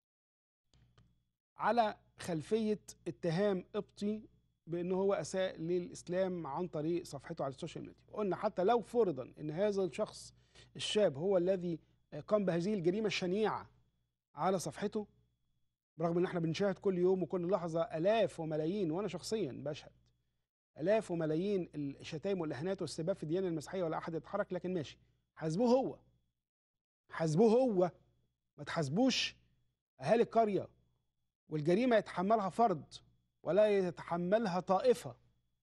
على خلفيه اتهام قبطي بانه هو اساء للاسلام عن طريق صفحته على السوشيال ميديا قلنا حتى لو فرضا ان هذا الشخص الشاب هو الذي قام بهذه الجريمه الشنيعه على صفحته برغم ان احنا بنشاهد كل يوم وكل لحظه الاف وملايين وانا شخصيا بشهد الاف وملايين الشتائم والاهانات والسباب في الديانه المسيحيه ولا احد يتحرك لكن ماشي حاسبوه هو حاسبوه هو ما تحاسبوش اهالي القريه والجريمه يتحملها فرد ولا يتحملها طائفه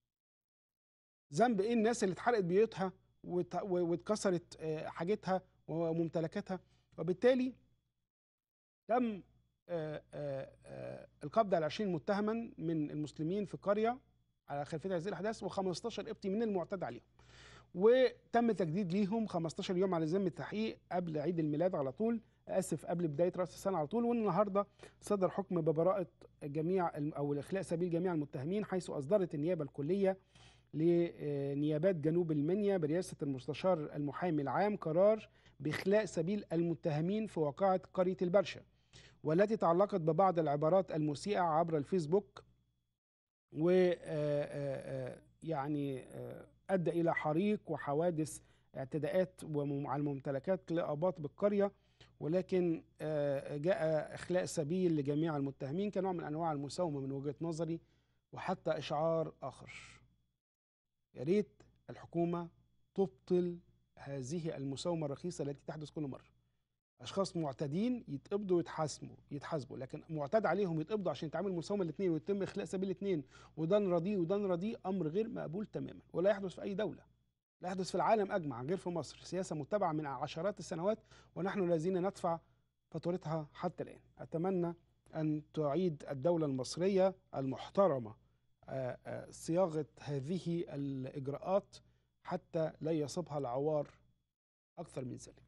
ذنب ايه الناس اللي اتحرقت بيوتها وات- و- واتكسرت آه، حاجتها وممتلكاتها وبالتالي تم آه، آه، آه، القبض على 20 متهما من المسلمين في قريه على خلفيه هذه الاحداث و15 قبطي من المعتدى عليهم وتم تجديد ليهم 15 يوم على ذمه التحقيق قبل عيد الميلاد على طول اسف قبل بدايه راس السنه على طول والنهارده صدر حكم ببراءه جميع الم- او الاخلاء سبيل جميع المتهمين حيث اصدرت النيابه الكليه لنيابات جنوب المنيا برئاسه المستشار المحامي العام قرار باخلاء سبيل المتهمين في واقعه قريه البرشه والتي تعلقت ببعض العبارات المسيئه عبر الفيسبوك و آه، آه، آه، يعني آه، ادى الى حريق وحوادث اعتداءات ومم- على الممتلكات لاباط بالقريه ولكن آه، جاء اخلاء سبيل لجميع المتهمين كنوع من انواع المساومه من وجهه نظري وحتى اشعار اخر يا ريت الحكومه تبطل هذه المساومه الرخيصه التي تحدث كل مره اشخاص معتدين يتقبضوا ويتحاسبوا يتحاسبوا لكن معتاد عليهم يتقبضوا عشان يتعامل مساومه الاثنين ويتم اخلاء سبيل الاثنين وده نراضيه وده نراضيه امر غير مقبول تماما ولا يحدث في اي دوله لا يحدث في العالم اجمع غير في مصر سياسه متبعه من عشرات السنوات ونحن الذين ندفع فاتورتها حتى الان اتمنى ان تعيد الدوله المصريه المحترمه آه، آه، صياغه هذه الاجراءات حتى لا يصيبها العوار اكثر من ذلك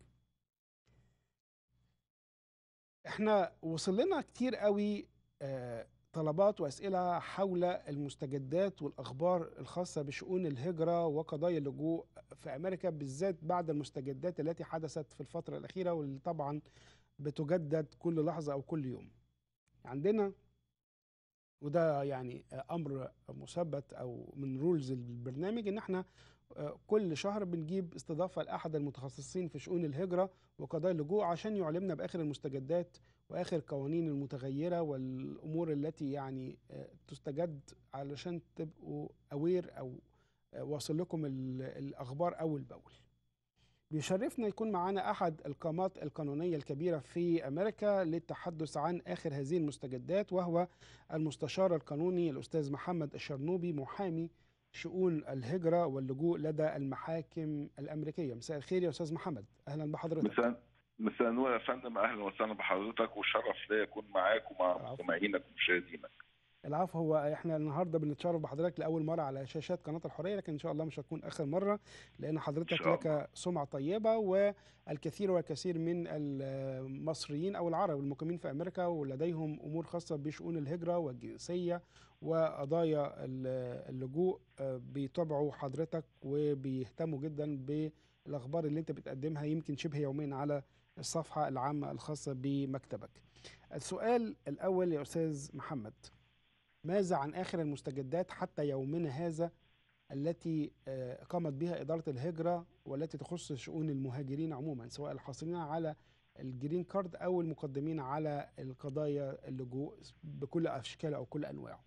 احنا وصل لنا كتير قوي آه، طلبات واسئله حول المستجدات والاخبار الخاصه بشؤون الهجره وقضايا اللجوء في امريكا بالذات بعد المستجدات التي حدثت في الفتره الاخيره واللي طبعا بتجدد كل لحظه او كل يوم. عندنا وده يعني آه، امر مثبت او من رولز البرنامج ان احنا آه، كل شهر بنجيب استضافه لاحد المتخصصين في شؤون الهجره وقضايا اللجوء عشان يعلمنا باخر المستجدات واخر القوانين المتغيره والامور التي يعني آه، تستجد علشان تبقوا اوير او آه، واصل لكم ال- الاخبار اول باول. بيشرفنا يكون معنا أحد القامات القانونية الكبيرة في أمريكا للتحدث عن آخر هذه المستجدات وهو المستشار القانوني الأستاذ محمد الشرنوبي محامي شؤون الهجرة واللجوء لدى المحاكم الأمريكية مساء الخير يا أستاذ محمد أهلا بحضرتك مساء مساء النور يا فندم اهلا وسهلا بحضرتك وشرف ليا اكون معاك ومع العفو. مستمعينك ومشاهدينك العفو هو احنا النهارده بنتشرف بحضرتك لاول مره على شاشات قناه الحريه لكن ان شاء الله مش هتكون اخر مره لان حضرتك إن شاء لك سمعه طيبه والكثير والكثير من المصريين او العرب المقيمين في امريكا ولديهم امور خاصه بشؤون الهجره والجنسيه وقضايا ال- اللجوء آه، بيتابعوا حضرتك وبيهتموا جدا بالاخبار اللي انت بتقدمها يمكن شبه يوميا على الصفحه العامه الخاصه بمكتبك. السؤال الاول يا استاذ محمد ماذا عن آخر المستجدات حتى يومنا هذا التي آه، قامت بها إدارة الهجرة والتي تخص شؤون المهاجرين عموما سواء الحاصلين على الجرين كارد أو المقدمين على القضايا اللجوء بكل أشكاله أو كل أنواعه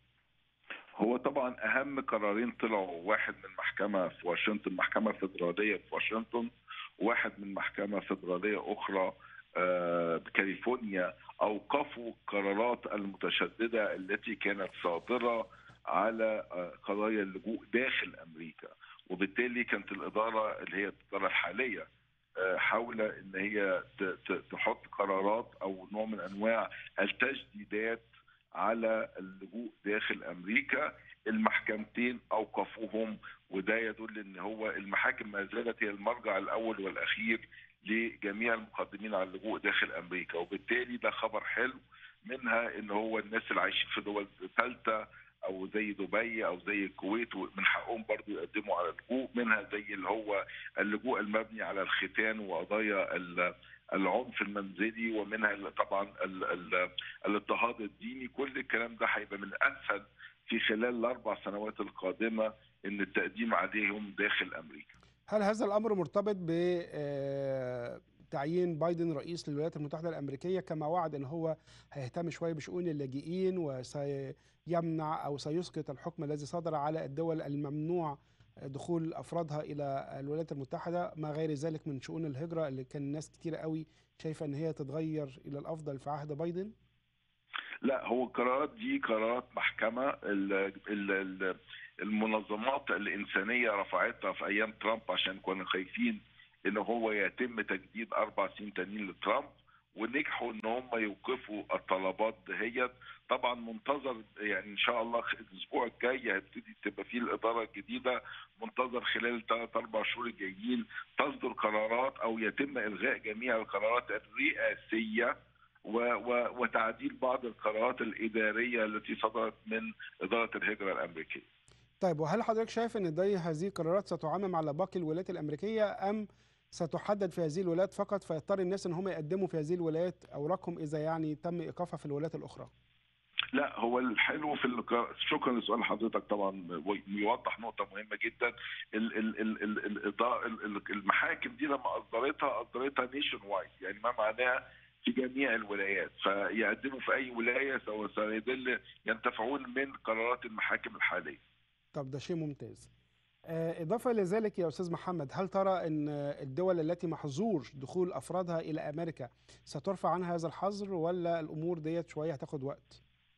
هو طبعا اهم قرارين طلعوا واحد من محكمه في واشنطن محكمه فيدراليه في واشنطن وواحد من محكمه فيدراليه اخرى آه، بكاليفورنيا اوقفوا القرارات المتشدده التي كانت صادره على آه، قضايا اللجوء داخل امريكا وبالتالي كانت الاداره اللي هي الاداره الحاليه آه، حاولة ان هي ت- ت- تحط قرارات او نوع من انواع التجديدات على اللجوء داخل امريكا المحكمتين اوقفوهم وده يدل ان هو المحاكم ما زالت هي المرجع الاول والاخير لجميع المقدمين على اللجوء داخل امريكا وبالتالي ده خبر حلو منها ان هو الناس اللي عايشين في دول ثالثه او زي دبي او زي الكويت من حقهم برضو يقدموا على اللجوء منها زي اللي هو اللجوء المبني على الختان وقضايا ال- العنف المنزلي ومنها ال- طبعا ال- ال- الاضطهاد الديني كل الكلام ده هيبقى من الاسهل في خلال الاربع سنوات القادمه ان التقديم عليهم داخل امريكا. هل هذا الأمر مرتبط بتعيين بايدن رئيس للولايات المتحدة الأمريكية كما وعد أن هو هيهتم شوية بشؤون اللاجئين وسيمنع أو سيسقط الحكم الذي صدر على الدول الممنوع دخول أفرادها إلى الولايات المتحدة ما غير ذلك من شؤون الهجرة اللي كان ناس كتير قوي شايفة أن هي تتغير إلى الأفضل في عهد بايدن لا هو القرارات دي قرارات محكمه ال ال ال المنظمات الانسانيه رفعتها في ايام ترامب عشان كانوا خايفين ان هو يتم تجديد اربع سنين تانيين لترامب ونجحوا ان هم يوقفوا الطلبات دهيت طبعا منتظر يعني ان شاء الله الاسبوع الجاي هتبتدي تبقى فيه الاداره الجديده منتظر خلال الثلاث اربع شهور الجايين تصدر قرارات او يتم الغاء جميع القرارات الرئاسيه و و وتعديل بعض القرارات الاداريه التي صدرت من اداره الهجره الامريكيه. طيب وهل حضرتك شايف ان دي هذه القرارات ستعمم على باقي الولايات الامريكيه ام ستحدد في هذه الولايات فقط فيضطر الناس ان هم يقدموا في هذه الولايات اوراقهم اذا يعني تم ايقافها في الولايات الاخرى لا هو الحلو في اللقاء شكرا لسؤال حضرتك طبعا ويوضح نقطه مهمه جدا ال ال ال ال ال ال ال المحاكم دي لما اصدرتها اصدرتها نيشن وايد يعني ما معناها في جميع الولايات فيقدموا في اي ولايه سواء سيدل ينتفعون من قرارات المحاكم الحاليه طب ده شيء ممتاز آه، إضافة لذلك يا أستاذ محمد هل ترى أن الدول التي محظور دخول أفرادها إلى أمريكا سترفع عنها هذا الحظر ولا الأمور ديت شوية هتاخد وقت؟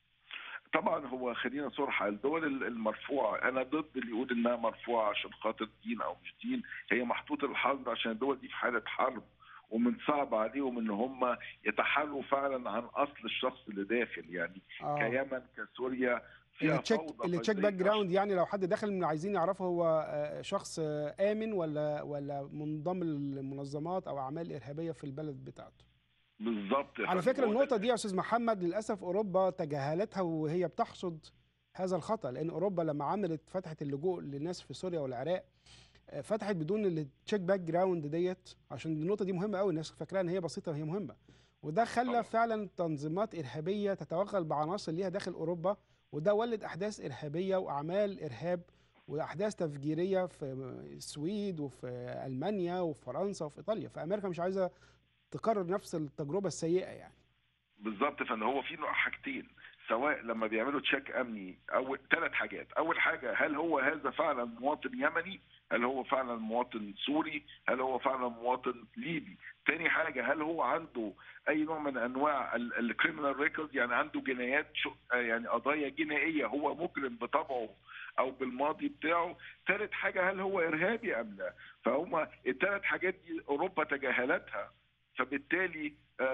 طبعا هو خلينا صراحة الدول المرفوعة أنا ضد اللي يقول إنها مرفوعة عشان خاطر دين أو مش دين هي محطوطة الحظر عشان الدول دي في حالة حرب ومن صعب عليهم ان هم يتحالوا فعلا عن اصل الشخص اللي داخل يعني آه. كيمن كسوريا اللي تشيك فوضى اللي تشيك فزي باك جراوند يعني لو حد داخل من عايزين يعرفوا هو آه، شخص آه، آمن ولا ولا منضم للمنظمات أو أعمال إرهابية في البلد بتاعته بالظبط على فهو فكرة ده النقطة دي يا أستاذ محمد للأسف أوروبا تجاهلتها وهي بتحصد هذا الخطأ لأن أوروبا لما عملت فتحت اللجوء للناس في سوريا والعراق آه، فتحت بدون التشيك باك جراوند ديت عشان النقطة دي مهمة قوي الناس فاكراها إن هي بسيطة وهي مهمة وده خلى طبعا. فعلا تنظيمات إرهابية تتوغل بعناصر ليها داخل أوروبا وده ولد أحداث إرهابية وأعمال إرهاب وأحداث تفجيرية في السويد وفي ألمانيا وفي فرنسا وفي إيطاليا فأمريكا مش عايزة تكرر نفس التجربة السيئة يعني بالظبط فان هو في نوع حاجتين سواء لما بيعملوا تشيك امني او ثلاث حاجات اول حاجه هل هو هذا فعلا مواطن يمني هل هو فعلا مواطن سوري هل هو فعلا مواطن ليبي تاني حاجه هل هو عنده اي نوع من انواع الكريمنال ريكورد يعني عنده جنايات يعني قضايا جنائيه هو مجرم بطبعه او بالماضي بتاعه ثالث حاجه هل هو ارهابي ام لا فهم الثلاث حاجات دي اوروبا تجاهلتها فبالتالي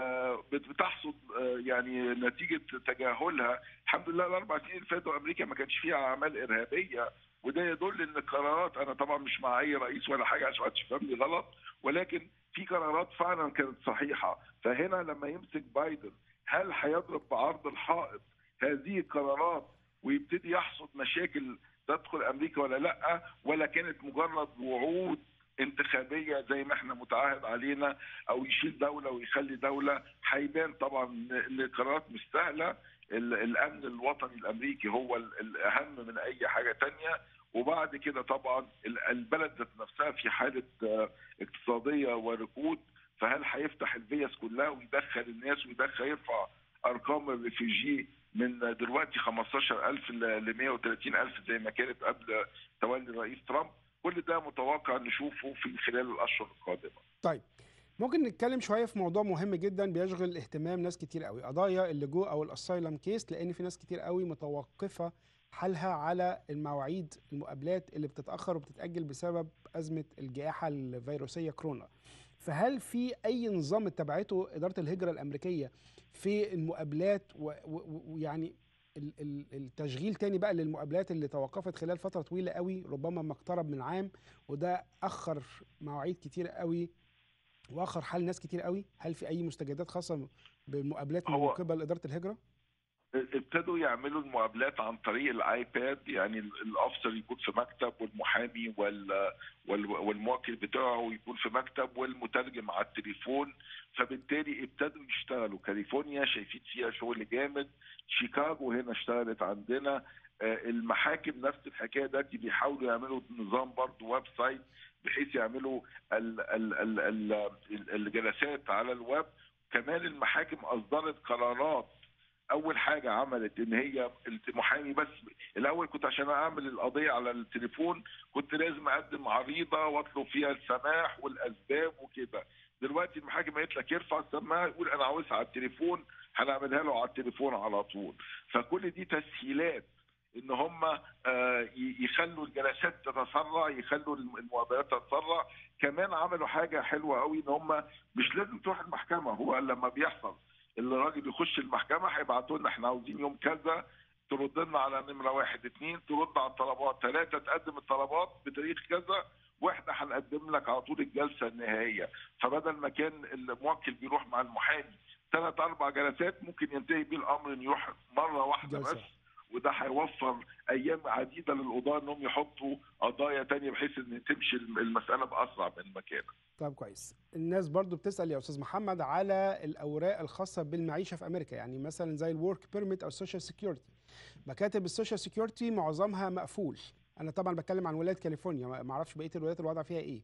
بتحصد يعني نتيجه تجاهلها الحمد لله الاربع سنين اللي فاتوا امريكا ما كانش فيها اعمال ارهابيه وده يدل ان القرارات انا طبعا مش مع اي رئيس ولا حاجه عشان ما تفهمني غلط ولكن في قرارات فعلا كانت صحيحه فهنا لما يمسك بايدن هل هيضرب بعرض الحائط هذه القرارات ويبتدي يحصد مشاكل تدخل امريكا ولا لا ولا كانت مجرد وعود انتخابيه زي ما احنا متعاهد علينا او يشيل دوله ويخلي دوله هيبان طبعا ان القرارات مش سهله الامن الوطني الامريكي هو الاهم من اي حاجه تانية وبعد كده طبعا البلد ذات نفسها في حاله اقتصاديه وركود فهل هيفتح الفيز كلها ويدخل الناس ويدخل يرفع ارقام الريفيجي من دلوقتي 15000 ل 130000 زي ما كانت قبل تولي الرئيس ترامب كل ده متوقع نشوفه في خلال الاشهر القادمه. طيب ممكن نتكلم شويه في موضوع مهم جدا بيشغل اهتمام ناس كتير قوي قضايا اللجوء او الاسايلم كيس لان في ناس كتير قوي متوقفه حالها على المواعيد المقابلات اللي بتتاخر وبتتاجل بسبب ازمه الجائحه الفيروسيه كورونا. فهل في اي نظام اتبعته اداره الهجره الامريكيه في المقابلات ويعني التشغيل تاني بقى للمقابلات اللي توقفت خلال فتره طويله قوي ربما ما اقترب من عام وده اخر مواعيد كتير قوي واخر حال ناس كتير قوي هل في اي مستجدات خاصه بالمقابلات من قبل اداره الهجره ابتدوا يعملوا المقابلات عن طريق الايباد يعني الافسر يكون في مكتب والمحامي وال والموكل بتاعه يكون في مكتب والمترجم على التليفون فبالتالي ابتدوا يشتغلوا كاليفورنيا شايفين فيها شغل جامد شيكاغو هنا اشتغلت عندنا المحاكم نفس الحكايه دلوقتي بيحاولوا يعملوا نظام برضه ويب سايت بحيث يعملوا ال ال ال ال الجلسات على الويب كمان المحاكم اصدرت قرارات اول حاجه عملت ان هي المحامي بس الاول كنت عشان اعمل القضيه على التليفون كنت لازم اقدم عريضه واطلب فيها السماح والاسباب وكده دلوقتي المحاكم قالت لك يرفع السماعه يقول انا عاوزها على التليفون هنعملها له على التليفون على طول فكل دي تسهيلات ان هم يخلوا الجلسات تتسرع يخلوا المقابلات تتسرع كمان عملوا حاجه حلوه قوي ان هم مش لازم تروح المحكمه هو لما بيحصل الراجل يخش المحكمه هيبعتوا لنا احنا عاوزين يوم كذا ترد لنا على نمره واحد اثنين ترد على الطلبات ثلاثه تقدم الطلبات بتاريخ كذا واحنا هنقدم لك على طول الجلسه النهائيه فبدل ما كان الموكل بيروح مع المحامي ثلاث اربع جلسات ممكن ينتهي بيه الامر انه يروح مره واحده جلسة. بس وده هيوفر ايام عديده للقضاه انهم يحطوا قضايا تانية بحيث ان تمشي المساله باسرع من مكانها. طب كويس. الناس برضو بتسال يا استاذ محمد على الاوراق الخاصه بالمعيشه في امريكا يعني مثلا زي الورك بيرميت او السوشيال سيكيورتي. مكاتب السوشيال سيكيورتي معظمها مقفول. انا طبعا بتكلم عن ولايه كاليفورنيا ما اعرفش بقيه الولايات الوضع فيها ايه.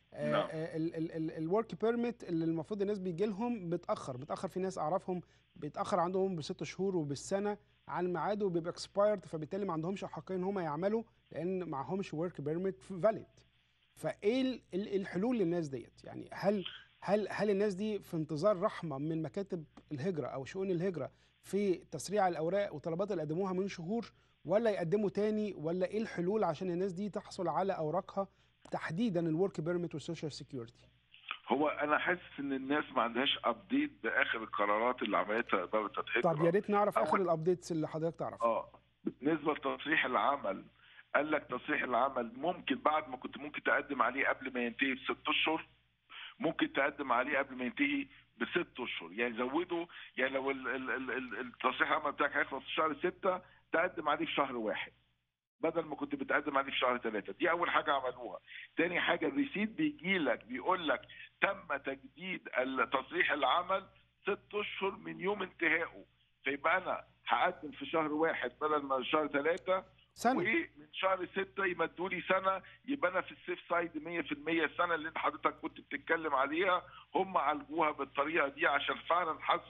الورك بيرميت اللي المفروض الناس بيجي لهم بتاخر بتاخر في ناس اعرفهم بيتاخر عندهم بست شهور وبالسنه عن ميعاده وبيبقى اكسبايرد فبالتالي ما عندهمش احقيه ان هم يعملوا لان معهمش ورك بيرميت فاليد فايه الحلول للناس ديت يعني هل هل هل الناس دي في انتظار رحمه من مكاتب الهجره او شؤون الهجره في تسريع الاوراق وطلبات اللي قدموها من شهور ولا يقدموا تاني ولا ايه الحلول عشان الناس دي تحصل على اوراقها تحديدا الورك بيرميت والسوشيال سيكيورتي هو انا حاسس ان الناس ما عندهاش ابديت باخر القرارات اللي عملتها اداره الهجره طب يا ريت نعرف اخر الابديتس اللي حضرتك تعرفها اه بالنسبه لتصريح العمل قال لك تصريح العمل ممكن بعد ما كنت ممكن تقدم عليه قبل ما ينتهي بست اشهر ممكن تقدم عليه قبل ما ينتهي بست اشهر يعني زودوا يعني لو التصريح العمل بتاعك هيخلص في شهر سته تقدم عليه في شهر واحد بدل ما كنت بتقدم عليه في شهر ثلاثة دي أول حاجة عملوها تاني حاجة الريسيت بيجي لك بيقول لك تم تجديد تصريح العمل ست أشهر من يوم انتهائه فيبقى أنا هقدم في شهر واحد بدل ما شهر ثلاثة سنة ومن شهر ستة يمدوا لي سنة يبقى أنا في السيف سايد 100% السنة اللي حضرتك كنت بتتكلم عليها هم عالجوها بالطريقة دي عشان فعلا حسوا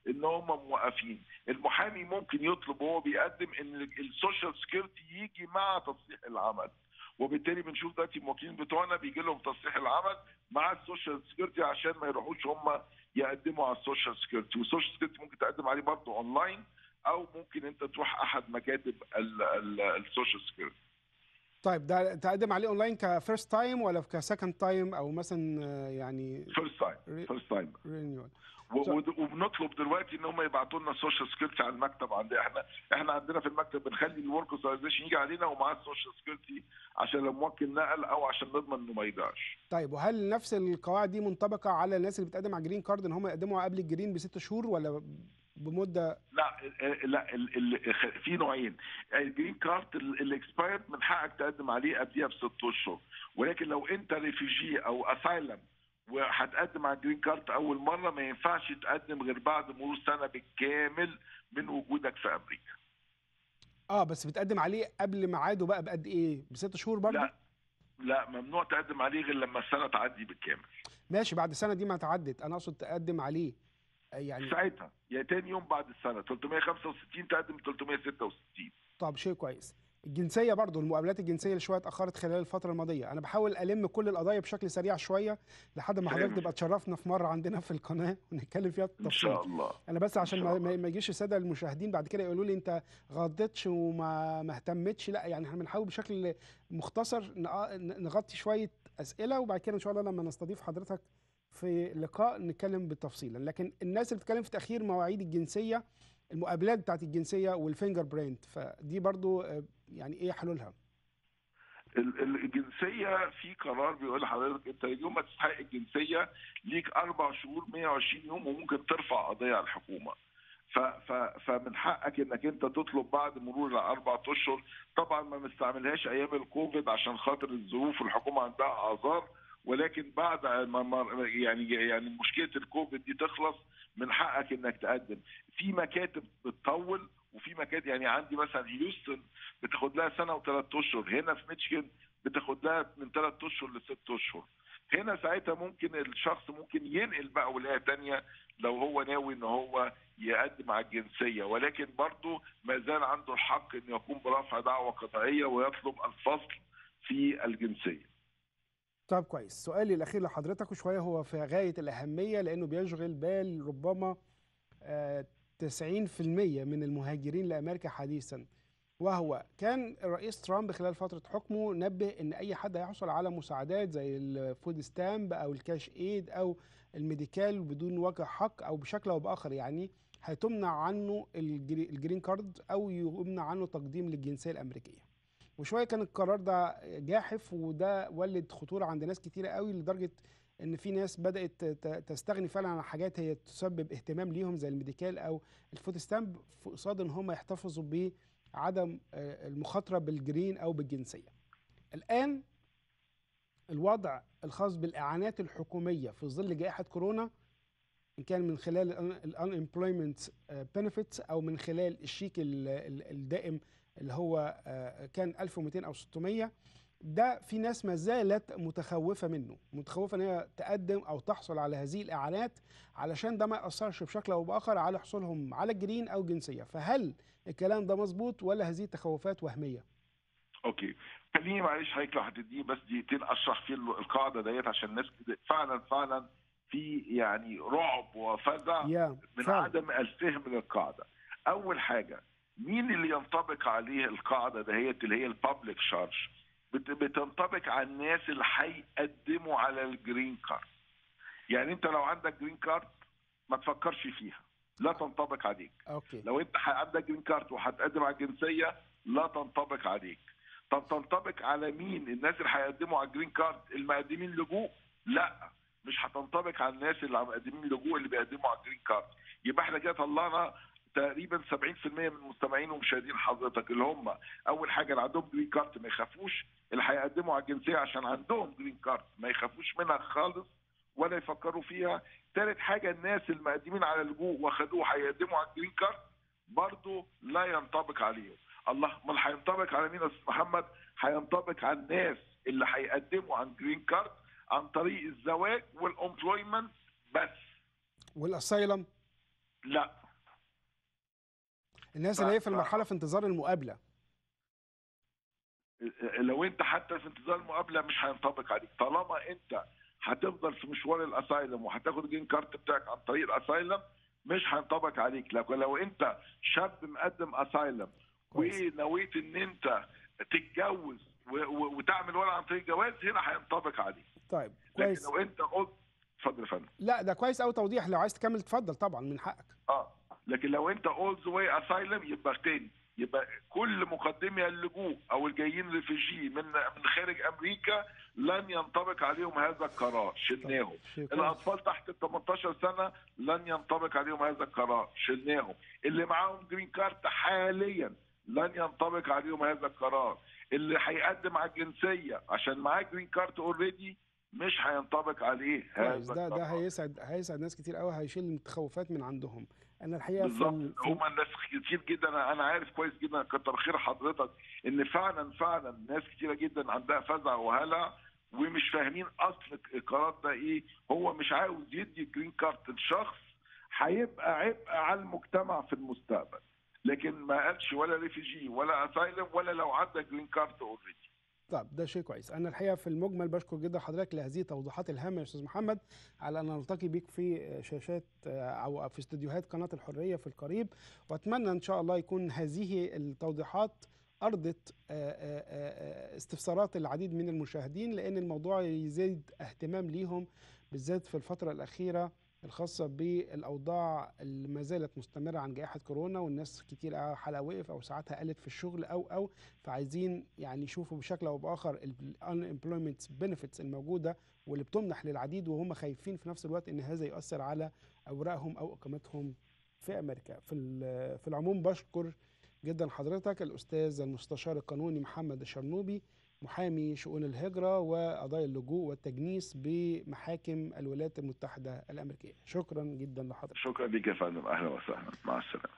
ان هم موقفين المحامي ممكن يطلب وهو بيقدم ان السوشيال سكيورتي يجي مع تصحيح العمل وبالتالي بنشوف دلوقتي الموكلين بتوعنا بيجي لهم تصحيح العمل مع السوشيال سكيورتي عشان ما يروحوش هم يقدموا على السوشيال سكيورتي والسوشيال سكيورتي ممكن تقدم عليه برضه اونلاين او ممكن انت تروح احد مكاتب السوشيال سكيورتي طيب ده تقدم عليه اونلاين كفيرست تايم ولا كسكند تايم او مثلا آه، يعني فيرست تايم فيرست تايم رينيول وبنطلب دلوقتي ان هم يبعتوا لنا السوشيال سكيورتي على المكتب عندنا احنا احنا عندنا في المكتب بنخلي الورك اوثرايزيشن يجي علينا ومعاه السوشيال سكيورتي عشان لو موكل نقل او عشان نضمن انه ما يضيعش طيب وهل نفس القواعد دي منطبقه على الناس اللي بتقدم على جرين كارد ان هم يقدموا قبل الجرين بست شهور ولا بمده لا لا ال ال في نوعين الجرين كارد الاكسبايرد من حقك تقدم عليه قبليها بست اشهر ولكن لو انت ريفيجي او اسايلم وهتقدم على الجرين كارد اول مره ما ينفعش تقدم غير بعد مرور سنه بالكامل من وجودك في امريكا اه بس بتقدم عليه قبل ميعاده بقى بقد ايه بست شهور برضه لا لا ممنوع تقدم عليه غير لما السنه تعدي بالكامل ماشي بعد السنه دي ما تعدت انا اقصد تقدم عليه يعني ساعتها يعني تاني يوم بعد السنه 365 تقدم 366 طب شيء كويس الجنسيه برضو المقابلات الجنسيه اللي شويه اتاخرت خلال الفتره الماضيه انا بحاول الم كل القضايا بشكل سريع شويه لحد ما حضرتك تبقى تشرفنا في مره عندنا في القناه ونتكلم فيها ان شاء الله انا بس عشان ما, ما يجيش الساده المشاهدين بعد كده يقولوا لي انت غضتش وما ما اهتمتش لا يعني احنا بنحاول بشكل مختصر نغطي شويه اسئله وبعد كده ان شاء الله لما نستضيف حضرتك في لقاء نتكلم بالتفصيل لكن الناس اللي بتتكلم في تاخير مواعيد الجنسيه المقابلات بتاعت الجنسيه والفينجر برينت فدي برضو يعني ايه حلولها؟ الجنسيه في قرار بيقول لحضرتك انت يوم ما تستحق الجنسيه ليك اربع شهور 120 يوم وممكن ترفع قضيه على الحكومه. ف ف فمن حقك انك انت تطلب بعد مرور الاربع اشهر طبعا ما نستعملهاش ايام الكوفيد عشان خاطر الظروف الحكومه عندها اعذار ولكن بعد ما يعني يعني مشكله الكوفيد دي تخلص من حقك انك تقدم في مكاتب بتطول وفي مكاتب يعني عندي مثلا هيوستن بتاخد لها سنه وثلاث اشهر هنا في ميتشيجن بتاخد لها من ثلاث اشهر لست اشهر هنا ساعتها ممكن الشخص ممكن ينقل بقى ولايه تانية لو هو ناوي ان هو يقدم على الجنسيه ولكن برضه ما زال عنده الحق انه يقوم برفع دعوه قضائيه ويطلب الفصل في الجنسيه. طب كويس سؤالي الاخير لحضرتك وشويه هو في غايه الاهميه لانه بيشغل بال ربما 90% من المهاجرين لامريكا حديثا وهو كان الرئيس ترامب خلال فتره حكمه نبه ان اي حد هيحصل على مساعدات زي الفود ستامب او الكاش ايد او الميديكال بدون وجه حق او بشكل او باخر يعني هتمنع عنه الجرين كارد او يمنع عنه تقديم للجنسيه الامريكيه وشويه كان القرار ده جاحف وده ولد خطوره عند ناس كتيره قوي لدرجه ان في ناس بدات تستغني فعلا عن حاجات هي تسبب اهتمام ليهم زي الميديكال او الفوت ستامب في قصاد ان هم يحتفظوا بعدم المخاطره بالجرين او بالجنسيه. الان الوضع الخاص بالاعانات الحكوميه في ظل جائحه كورونا ان كان من خلال الانemployment benefits او من خلال الشيك الدائم اللي هو كان 1200 او 600 ده في ناس ما زالت متخوفه منه متخوفه ان هي تقدم او تحصل على هذه الاعانات علشان ده ما ياثرش بشكل او باخر على حصولهم على الجرين او جنسيه فهل الكلام ده مظبوط ولا هذه تخوفات وهميه اوكي خليني معلش حضرتك لو هتديني بس دقيقتين اشرح فيه القاعده ديت عشان الناس فعلا فعلا في يعني رعب وفزع من فعلا. عدم الفهم للقاعده اول حاجه مين اللي ينطبق عليه القاعده دهيت اللي هي البابليك شارج بتنطبق على الناس اللي هيقدموا على الجرين كارد يعني انت لو عندك جرين كارد ما تفكرش فيها لا تنطبق عليك أوكي. لو انت عندك جرين كارد وهتقدم على الجنسيه لا تنطبق عليك طب تنطبق على مين الناس اللي هيقدموا على الجرين كارد المقدمين لجوء لا مش هتنطبق على الناس اللي مقدمين لجوء اللي بيقدموا على الجرين كارد يبقى احنا كده طلعنا تقريبا 70% من مستمعين ومشاهدين حضرتك اللي هم اول حاجه اللي عندهم جرين كارت ما يخافوش اللي هيقدموا على الجنسيه عشان عندهم جرين كارت ما يخافوش منها خالص ولا يفكروا فيها ثالث حاجه الناس المقدمين على اللجوء واخدوه هيقدموا على الجرين كارت برضه لا ينطبق عليهم الله امال هينطبق على مين يا استاذ محمد هينطبق على الناس اللي هيقدموا عن جرين كارت عن طريق الزواج والامبلويمنت بس والاسايلم لا الناس ف- اللي هي في ف- المرحله في انتظار المقابله لو انت حتى في انتظار المقابله مش هينطبق عليك طالما انت هتفضل في مشوار الاسايلم وهتاخد الجرين كارت بتاعك عن طريق الاسايلم مش هينطبق عليك لكن لو انت شاب مقدم اسايلم كويس. ونويت ان انت تتجوز و- و- وتعمل ورق عن طريق جواز هنا هينطبق عليك طيب لكن كويس لو انت قلت اتفضل يا فندم لا ده كويس قوي توضيح لو عايز تكمل اتفضل طبعا من حقك اه لكن لو انت اول ذا واي اسايلم يبقى تاني يبقى كل مقدمي اللجوء او الجايين ريفيجي من من خارج امريكا لن ينطبق عليهم هذا القرار شلناهم شيء كويس. الاطفال تحت ال 18 سنه لن ينطبق عليهم هذا القرار شلناهم اللي معاهم جرين كارت حاليا لن ينطبق عليهم هذا القرار اللي هيقدم على الجنسيه عشان معاه جرين كارت اوريدي مش هينطبق عليه هذا كويس ده ده القرار. هيسعد هيسعد ناس كتير قوي هيشيل التخوفات من عندهم انا الحقيقه في, بالظبط ال... في هم الناس كتير جدا انا أنا عارف كويس جدا كتر خير حضرتك ان فعلا فعلا ناس كتيره جدا عندها فزع وهلع ومش فاهمين اصل القرار ده ايه هو مش عاوز يدي جرين كارت لشخص هيبقى عبء على المجتمع في المستقبل لكن ما قالش ولا ريفيجي ولا اسايلم ولا لو عدى جرين كارت اوريدي طب ده شيء كويس انا الحقيقه في المجمل بشكر جدا حضرتك لهذه التوضيحات الهامه يا استاذ محمد على ان نلتقي بيك في شاشات آه، او في استديوهات قناه الحريه في القريب واتمنى ان شاء الله يكون هذه التوضيحات ارضت آه، آه، آه، استفسارات العديد من المشاهدين لان الموضوع يزيد اهتمام ليهم بالذات في الفتره الاخيره الخاصة بالأوضاع اللي ما زالت مستمرة عن جائحة كورونا والناس كتير حلقة وقف أو ساعاتها قلت في الشغل أو أو فعايزين يعني يشوفوا بشكل أو بآخر ال unemployment benefits الموجودة واللي بتمنح للعديد وهم خايفين في نفس الوقت إن هذا يؤثر على أوراقهم أو إقامتهم في أمريكا في ال- في العموم بشكر جدا حضرتك الأستاذ المستشار القانوني محمد الشرنوبي محامي شؤون الهجرة وقضايا اللجوء والتجنيس بمحاكم الولايات المتحدة الأمريكية شكرا جدا لحضرتك شكرا ليك يا فندم اهلا وسهلا مع السلامه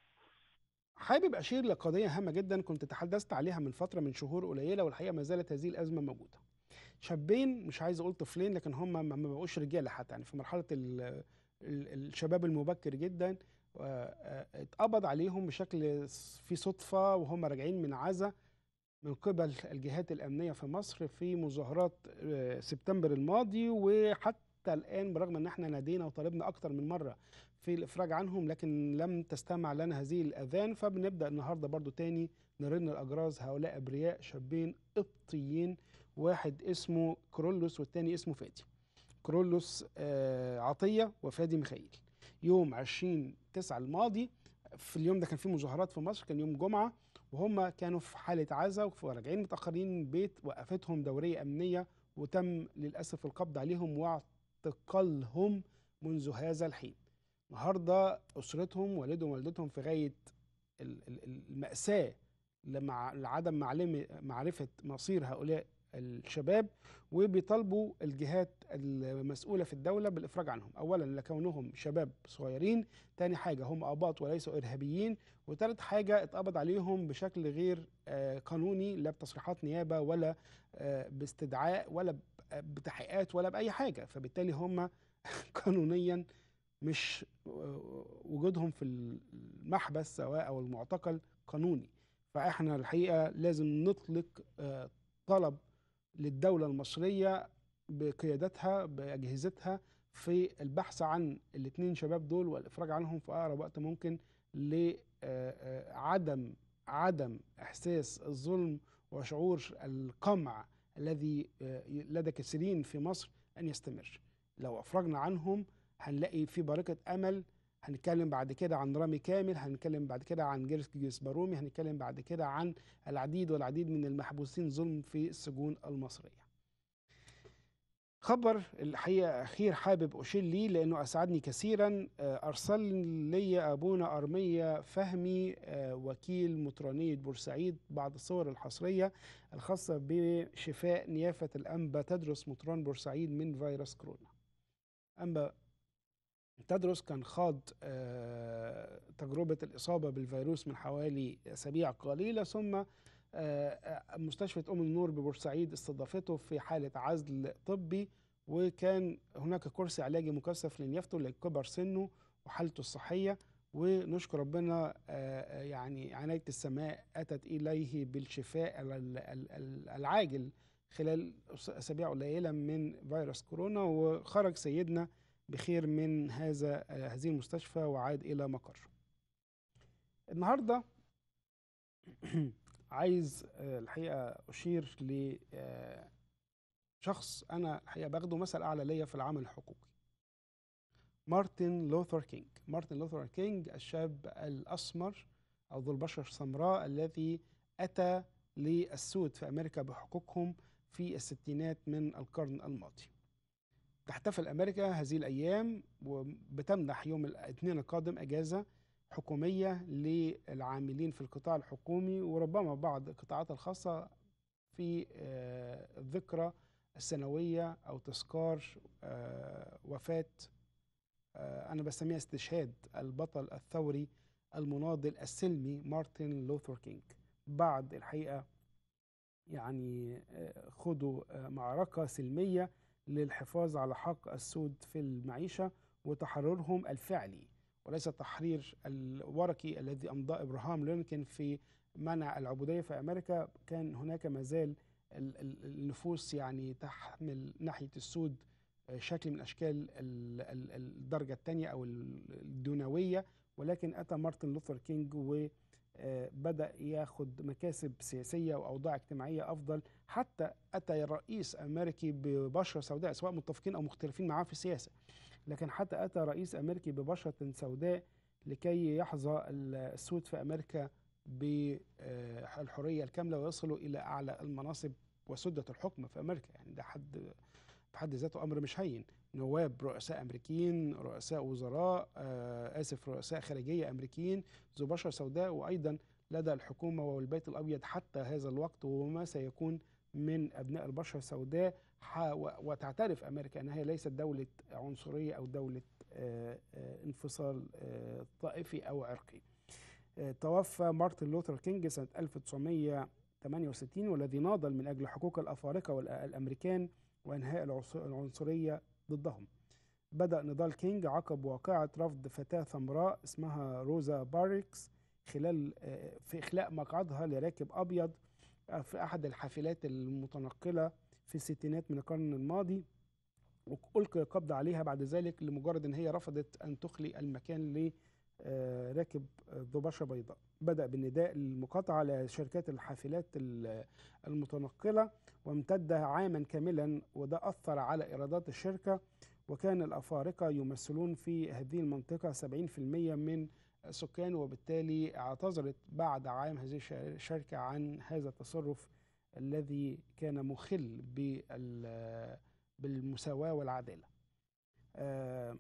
حابب أشير لقضية هامة جدا كنت تحدثت عليها من فترة من شهور قليلة والحقيقة ما زالت هذه الأزمة موجودة شابين مش عايز أقول طفلين لكن هم ما ما بقوش رجالة حتى يعني في مرحلة ال ال الشباب المبكر جدا آه، آه، اتقبض عليهم بشكل س- في صدفة وهم راجعين من عزا من قبل الجهات الأمنية في مصر في مظاهرات آه، سبتمبر الماضي وحتى الآن برغم أن احنا نادينا وطالبنا أكتر من مرة في الإفراج عنهم لكن لم تستمع لنا هذه الأذان فبنبدأ النهاردة برضو تاني نرن الأجراز هؤلاء أبرياء شابين قبطيين واحد اسمه كرولوس والتاني اسمه فادي كرولوس آه، عطية وفادي ميخائيل يوم 20 9 الماضي في اليوم ده كان في مظاهرات في مصر كان يوم جمعة وهم كانوا في حالة عزا وراجعين متأخرين من البيت وقفتهم دورية أمنية وتم للأسف القبض عليهم واعتقالهم منذ هذا الحين النهارده أسرتهم والدهم ووالدتهم في غاية ال- ال- المأساة لمع لعدم معلم معرفة مصير هؤلاء الشباب وبيطالبوا الجهات المسؤولة في الدولة بالإفراج عنهم أولا لكونهم شباب صغيرين تاني حاجة هم أباط وليسوا إرهابيين وتالت حاجة اتقبض عليهم بشكل غير آه، قانوني لا بتصريحات نيابة ولا آه، باستدعاء ولا ب- بتحقيقات ولا بأي حاجة فبالتالي هم قانونيا مش آه، وجودهم في المحبس سواء أو المعتقل قانوني فإحنا الحقيقة لازم نطلق آه، طلب للدولة المصرية بقيادتها بأجهزتها في البحث عن الاثنين شباب دول والإفراج عنهم في أقرب وقت ممكن لعدم عدم إحساس الظلم وشعور القمع الذي آه، لدى كثيرين في مصر أن يستمر لو أفرجنا عنهم هنلاقي في بارقة أمل هنتكلم بعد كده عن رامي كامل هنتكلم بعد كده عن جيرس جسبرومي هنتكلم بعد كده عن العديد والعديد من المحبوسين ظلم في السجون المصرية خبر الحقيقة أخير حابب أشير ليه لأنه أسعدني كثيرا آه، أرسل لي أبونا أرمية فهمي آه، وكيل مطرانية بورسعيد بعض الصور الحصرية الخاصة بشفاء نيافة الأنبا تدرس مطران بورسعيد من فيروس كورونا أنبا تدرس كان خاض آه، تجربة الإصابة بالفيروس من حوالي أسابيع قليلة ثم آه، آه، مستشفى أم النور ببورسعيد استضافته في حالة عزل طبي وكان هناك كرسي علاجي مكثف لنيافته لكبر سنه وحالته الصحيه ونشكر ربنا آه، يعني عنايه السماء اتت اليه بالشفاء ال- ال- ال- العاجل خلال أس- اسابيع قليله من فيروس كورونا وخرج سيدنا بخير من هذا آه، هذه المستشفى وعاد الى مقره. النهارده عايز آه، الحقيقه اشير ل آه، شخص انا الحقيقه باخده مثل اعلى ليا في العمل الحقوقي. مارتن لوثر كينج، مارتن لوثر كينج الشاب الاسمر او ذو البشره السمراء الذي اتى للسود في امريكا بحقوقهم في الستينات من القرن الماضي. تحتفل امريكا هذه الايام وبتمنح يوم الاثنين القادم اجازه حكوميه للعاملين في القطاع الحكومي وربما بعض القطاعات الخاصه في آه، الذكرى السنويه او تذكار آه، وفاه آه، انا بسميها استشهاد البطل الثوري المناضل السلمي مارتن لوثر كينج بعد الحقيقه يعني آه، خدوا آه، معركه سلميه للحفاظ على حق السود في المعيشه وتحررهم الفعلي وليس التحرير الورقي الذي امضاه ابراهام لينكولن في منع العبوديه في امريكا كان هناك ما زال ال- ال- النفوس يعني تحمل ناحيه السود آه، شكل من اشكال ال- ال- الدرجه الثانيه او ال- الدنويه ولكن اتى مارتن لوثر كينج وبدا ياخد مكاسب سياسيه واوضاع اجتماعيه افضل حتى اتى رئيس امريكي ببشره سوداء سواء متفقين او مختلفين معاه في السياسه لكن حتى اتى رئيس امريكي ببشره سوداء لكي يحظى السود في امريكا بالحريه الكامله ويصلوا الى اعلى المناصب وسده الحكم في امريكا يعني ده حد في حد ذاته امر مش هين نواب رؤساء امريكيين رؤساء وزراء آه اسف رؤساء خارجيه امريكيين ذو بشره سوداء وايضا لدى الحكومه والبيت الابيض حتى هذا الوقت وما سيكون من ابناء البشره السوداء ح- و- وتعترف امريكا انها ليست دوله عنصريه او دوله آه، آه، انفصال آه، طائفي او عرقي. آه، توفى مارتن لوثر كينج سنه 1968 والذي ناضل من اجل حقوق الافارقه والامريكان وانهاء العنص- العنصريه ضدهم. بدأ نضال كينج عقب واقعة رفض فتاة سمراء اسمها روزا باركس خلال آه، في إخلاء مقعدها لراكب أبيض آه، في أحد الحافلات المتنقلة في الستينات من القرن الماضي وألقي القبض عليها بعد ذلك لمجرد أن هي رفضت أن تخلي المكان لراكب ذو بشرة بيضاء بدأ بالنداء للمقاطعة لشركات الحافلات ال- المتنقلة وامتد عاما كاملا وده أثر على إيرادات الشركة وكان الأفارقة يمثلون في هذه المنطقة 70% من السكان وبالتالي اعتذرت بعد عام هذه الش- الشركة عن هذا التصرف الذي كان مخل بال- بالمساواة والعدالة آه،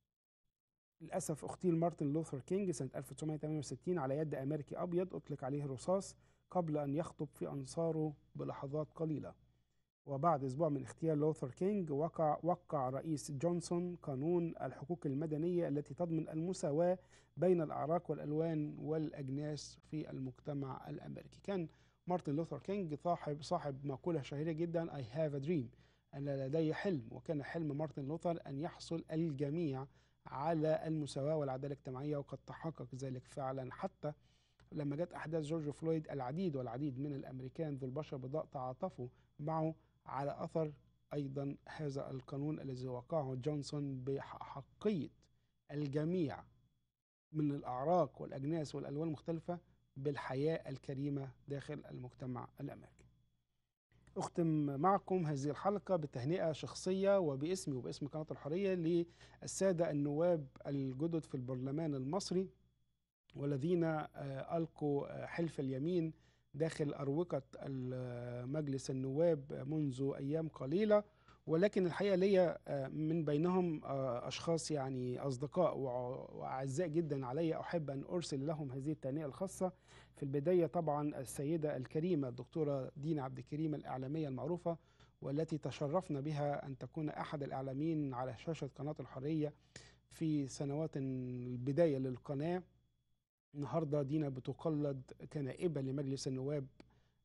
للأسف اغتيل مارتن لوثر كينج سنة 1968 على يد أمريكي أبيض أطلق عليه الرصاص قبل أن يخطب في أنصاره بلحظات قليلة وبعد أسبوع من اغتيال لوثر كينج وقع وقع رئيس جونسون قانون الحقوق المدنية التي تضمن المساواة بين الأعراق والألوان والأجناس في المجتمع الأمريكي كان مارتن لوثر كينج صاحب صاحب مقولة شهيرة جدا I have a dream أنا لدي حلم وكان حلم مارتن لوثر أن يحصل الجميع على المساواة والعدالة الاجتماعية وقد تحقق ذلك فعلا حتى لما جت أحداث جورج فلويد العديد والعديد من الأمريكان ذو البشرة البيضاء تعاطفوا معه على أثر أيضا هذا القانون الذي وقعه جونسون بحقية الجميع من الأعراق والأجناس والألوان المختلفة بالحياة الكريمة داخل المجتمع الأمريكي أختم معكم هذه الحلقة بتهنئة شخصية وباسمي وباسم قناة الحرية للسادة النواب الجدد في البرلمان المصري والذين آه، ألقوا آه، حلف اليمين داخل أروقة ال- مجلس النواب منذ أيام قليلة ولكن الحقيقة ليا آه، من بينهم آه، أشخاص يعني أصدقاء وع- وأعزاء جدا علي أحب أن أرسل لهم هذه التهنئة الخاصة في البداية طبعا السيدة الكريمة الدكتورة دينا عبد الكريم الإعلامية المعروفة والتي تشرفنا بها أن تكون أحد الإعلاميين على شاشة قناة الحرية في سنوات البداية للقناة النهارده دينا بتقلد كنائبة لمجلس النواب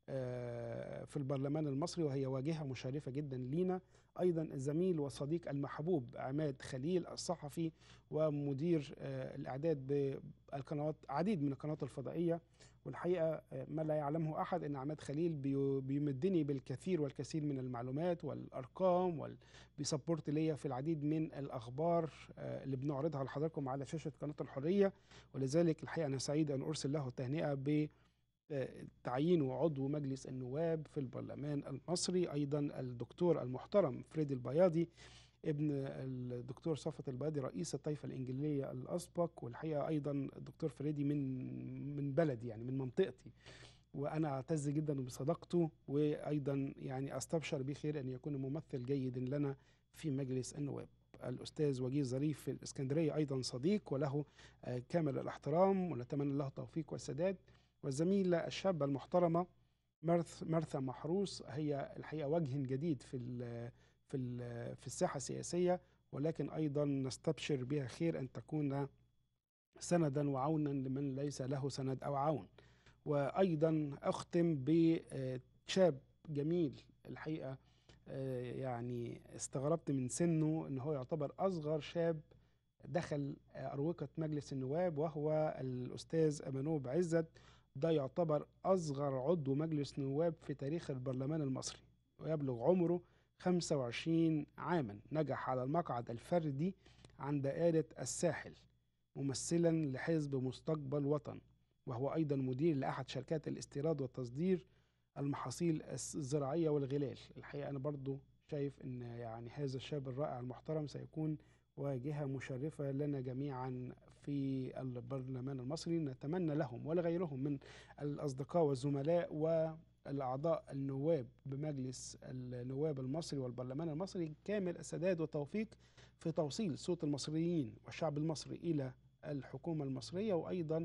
آه، في البرلمان المصري وهي واجهة مشرفة جدا لينا أيضا الزميل والصديق المحبوب عماد خليل الصحفي ومدير آه، الإعداد بالقنوات عديد من القنوات الفضائية والحقيقة آه، ما لا يعلمه أحد أن عماد خليل بي- بيمدني بالكثير والكثير من المعلومات والأرقام وبيسبورت ليا في العديد من الأخبار آه، اللي بنعرضها لحضراتكم على شاشة قناة الحرية ولذلك الحقيقة أنا سعيد أن أرسل له التهنئة ب تعيينه عضو مجلس النواب في البرلمان المصري ايضا الدكتور المحترم فريدي البياضي ابن الدكتور صفوت البياضي رئيس الطائفه الانجليزيه الاسبق والحقيقه ايضا الدكتور فريدي من من بلدي يعني من منطقتي وانا اعتز جدا بصداقته وايضا يعني استبشر بخير ان يكون ممثل جيد لنا في مجلس النواب الاستاذ وجيه ظريف في الاسكندريه ايضا صديق وله آه، كامل الاحترام ونتمنى له التوفيق والسداد والزميلة الشابة المحترمة مرث مرثا محروس هي الحقيقة وجه جديد في ال في ال في الساحة السياسية ولكن أيضا نستبشر بها خير أن تكون سندا وعونا لمن ليس له سند أو عون وأيضا أختم بشاب جميل الحقيقة آه، يعني استغربت من سنه أنه هو يعتبر أصغر شاب دخل أروقة مجلس النواب وهو الأستاذ أمانوب عزت ده يعتبر أصغر عضو مجلس نواب في تاريخ البرلمان المصري ويبلغ عمره 25 عاما نجح على المقعد الفردي عن دائرة الساحل ممثلا لحزب مستقبل وطن وهو أيضا مدير لأحد شركات الاستيراد والتصدير المحاصيل الزراعية والغلال الحقيقة أنا برضو شايف أن يعني هذا الشاب الرائع المحترم سيكون واجهة مشرفة لنا جميعا في البرلمان المصري نتمنى لهم ولغيرهم من الأصدقاء والزملاء والأعضاء النواب بمجلس النواب المصري والبرلمان المصري كامل السداد والتوفيق في توصيل صوت المصريين والشعب المصري إلى الحكومة المصرية وأيضا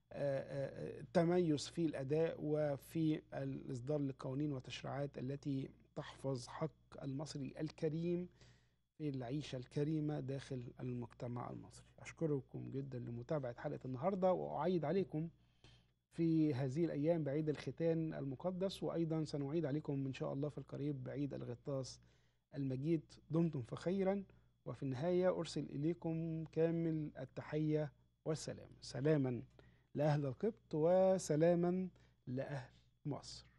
التميز في الأداء وفي الإصدار للقوانين والتشريعات التي تحفظ حق المصري الكريم في العيشة الكريمة داخل المجتمع المصري أشكركم جدا لمتابعة حلقة النهاردة وأعيد عليكم في هذه الأيام بعيد الختان المقدس وأيضا سنعيد عليكم إن شاء الله في القريب بعيد الغطاس المجيد دمتم فخيرا وفي النهاية أرسل إليكم كامل التحية والسلام سلاما لأهل القبط وسلاما لأهل مصر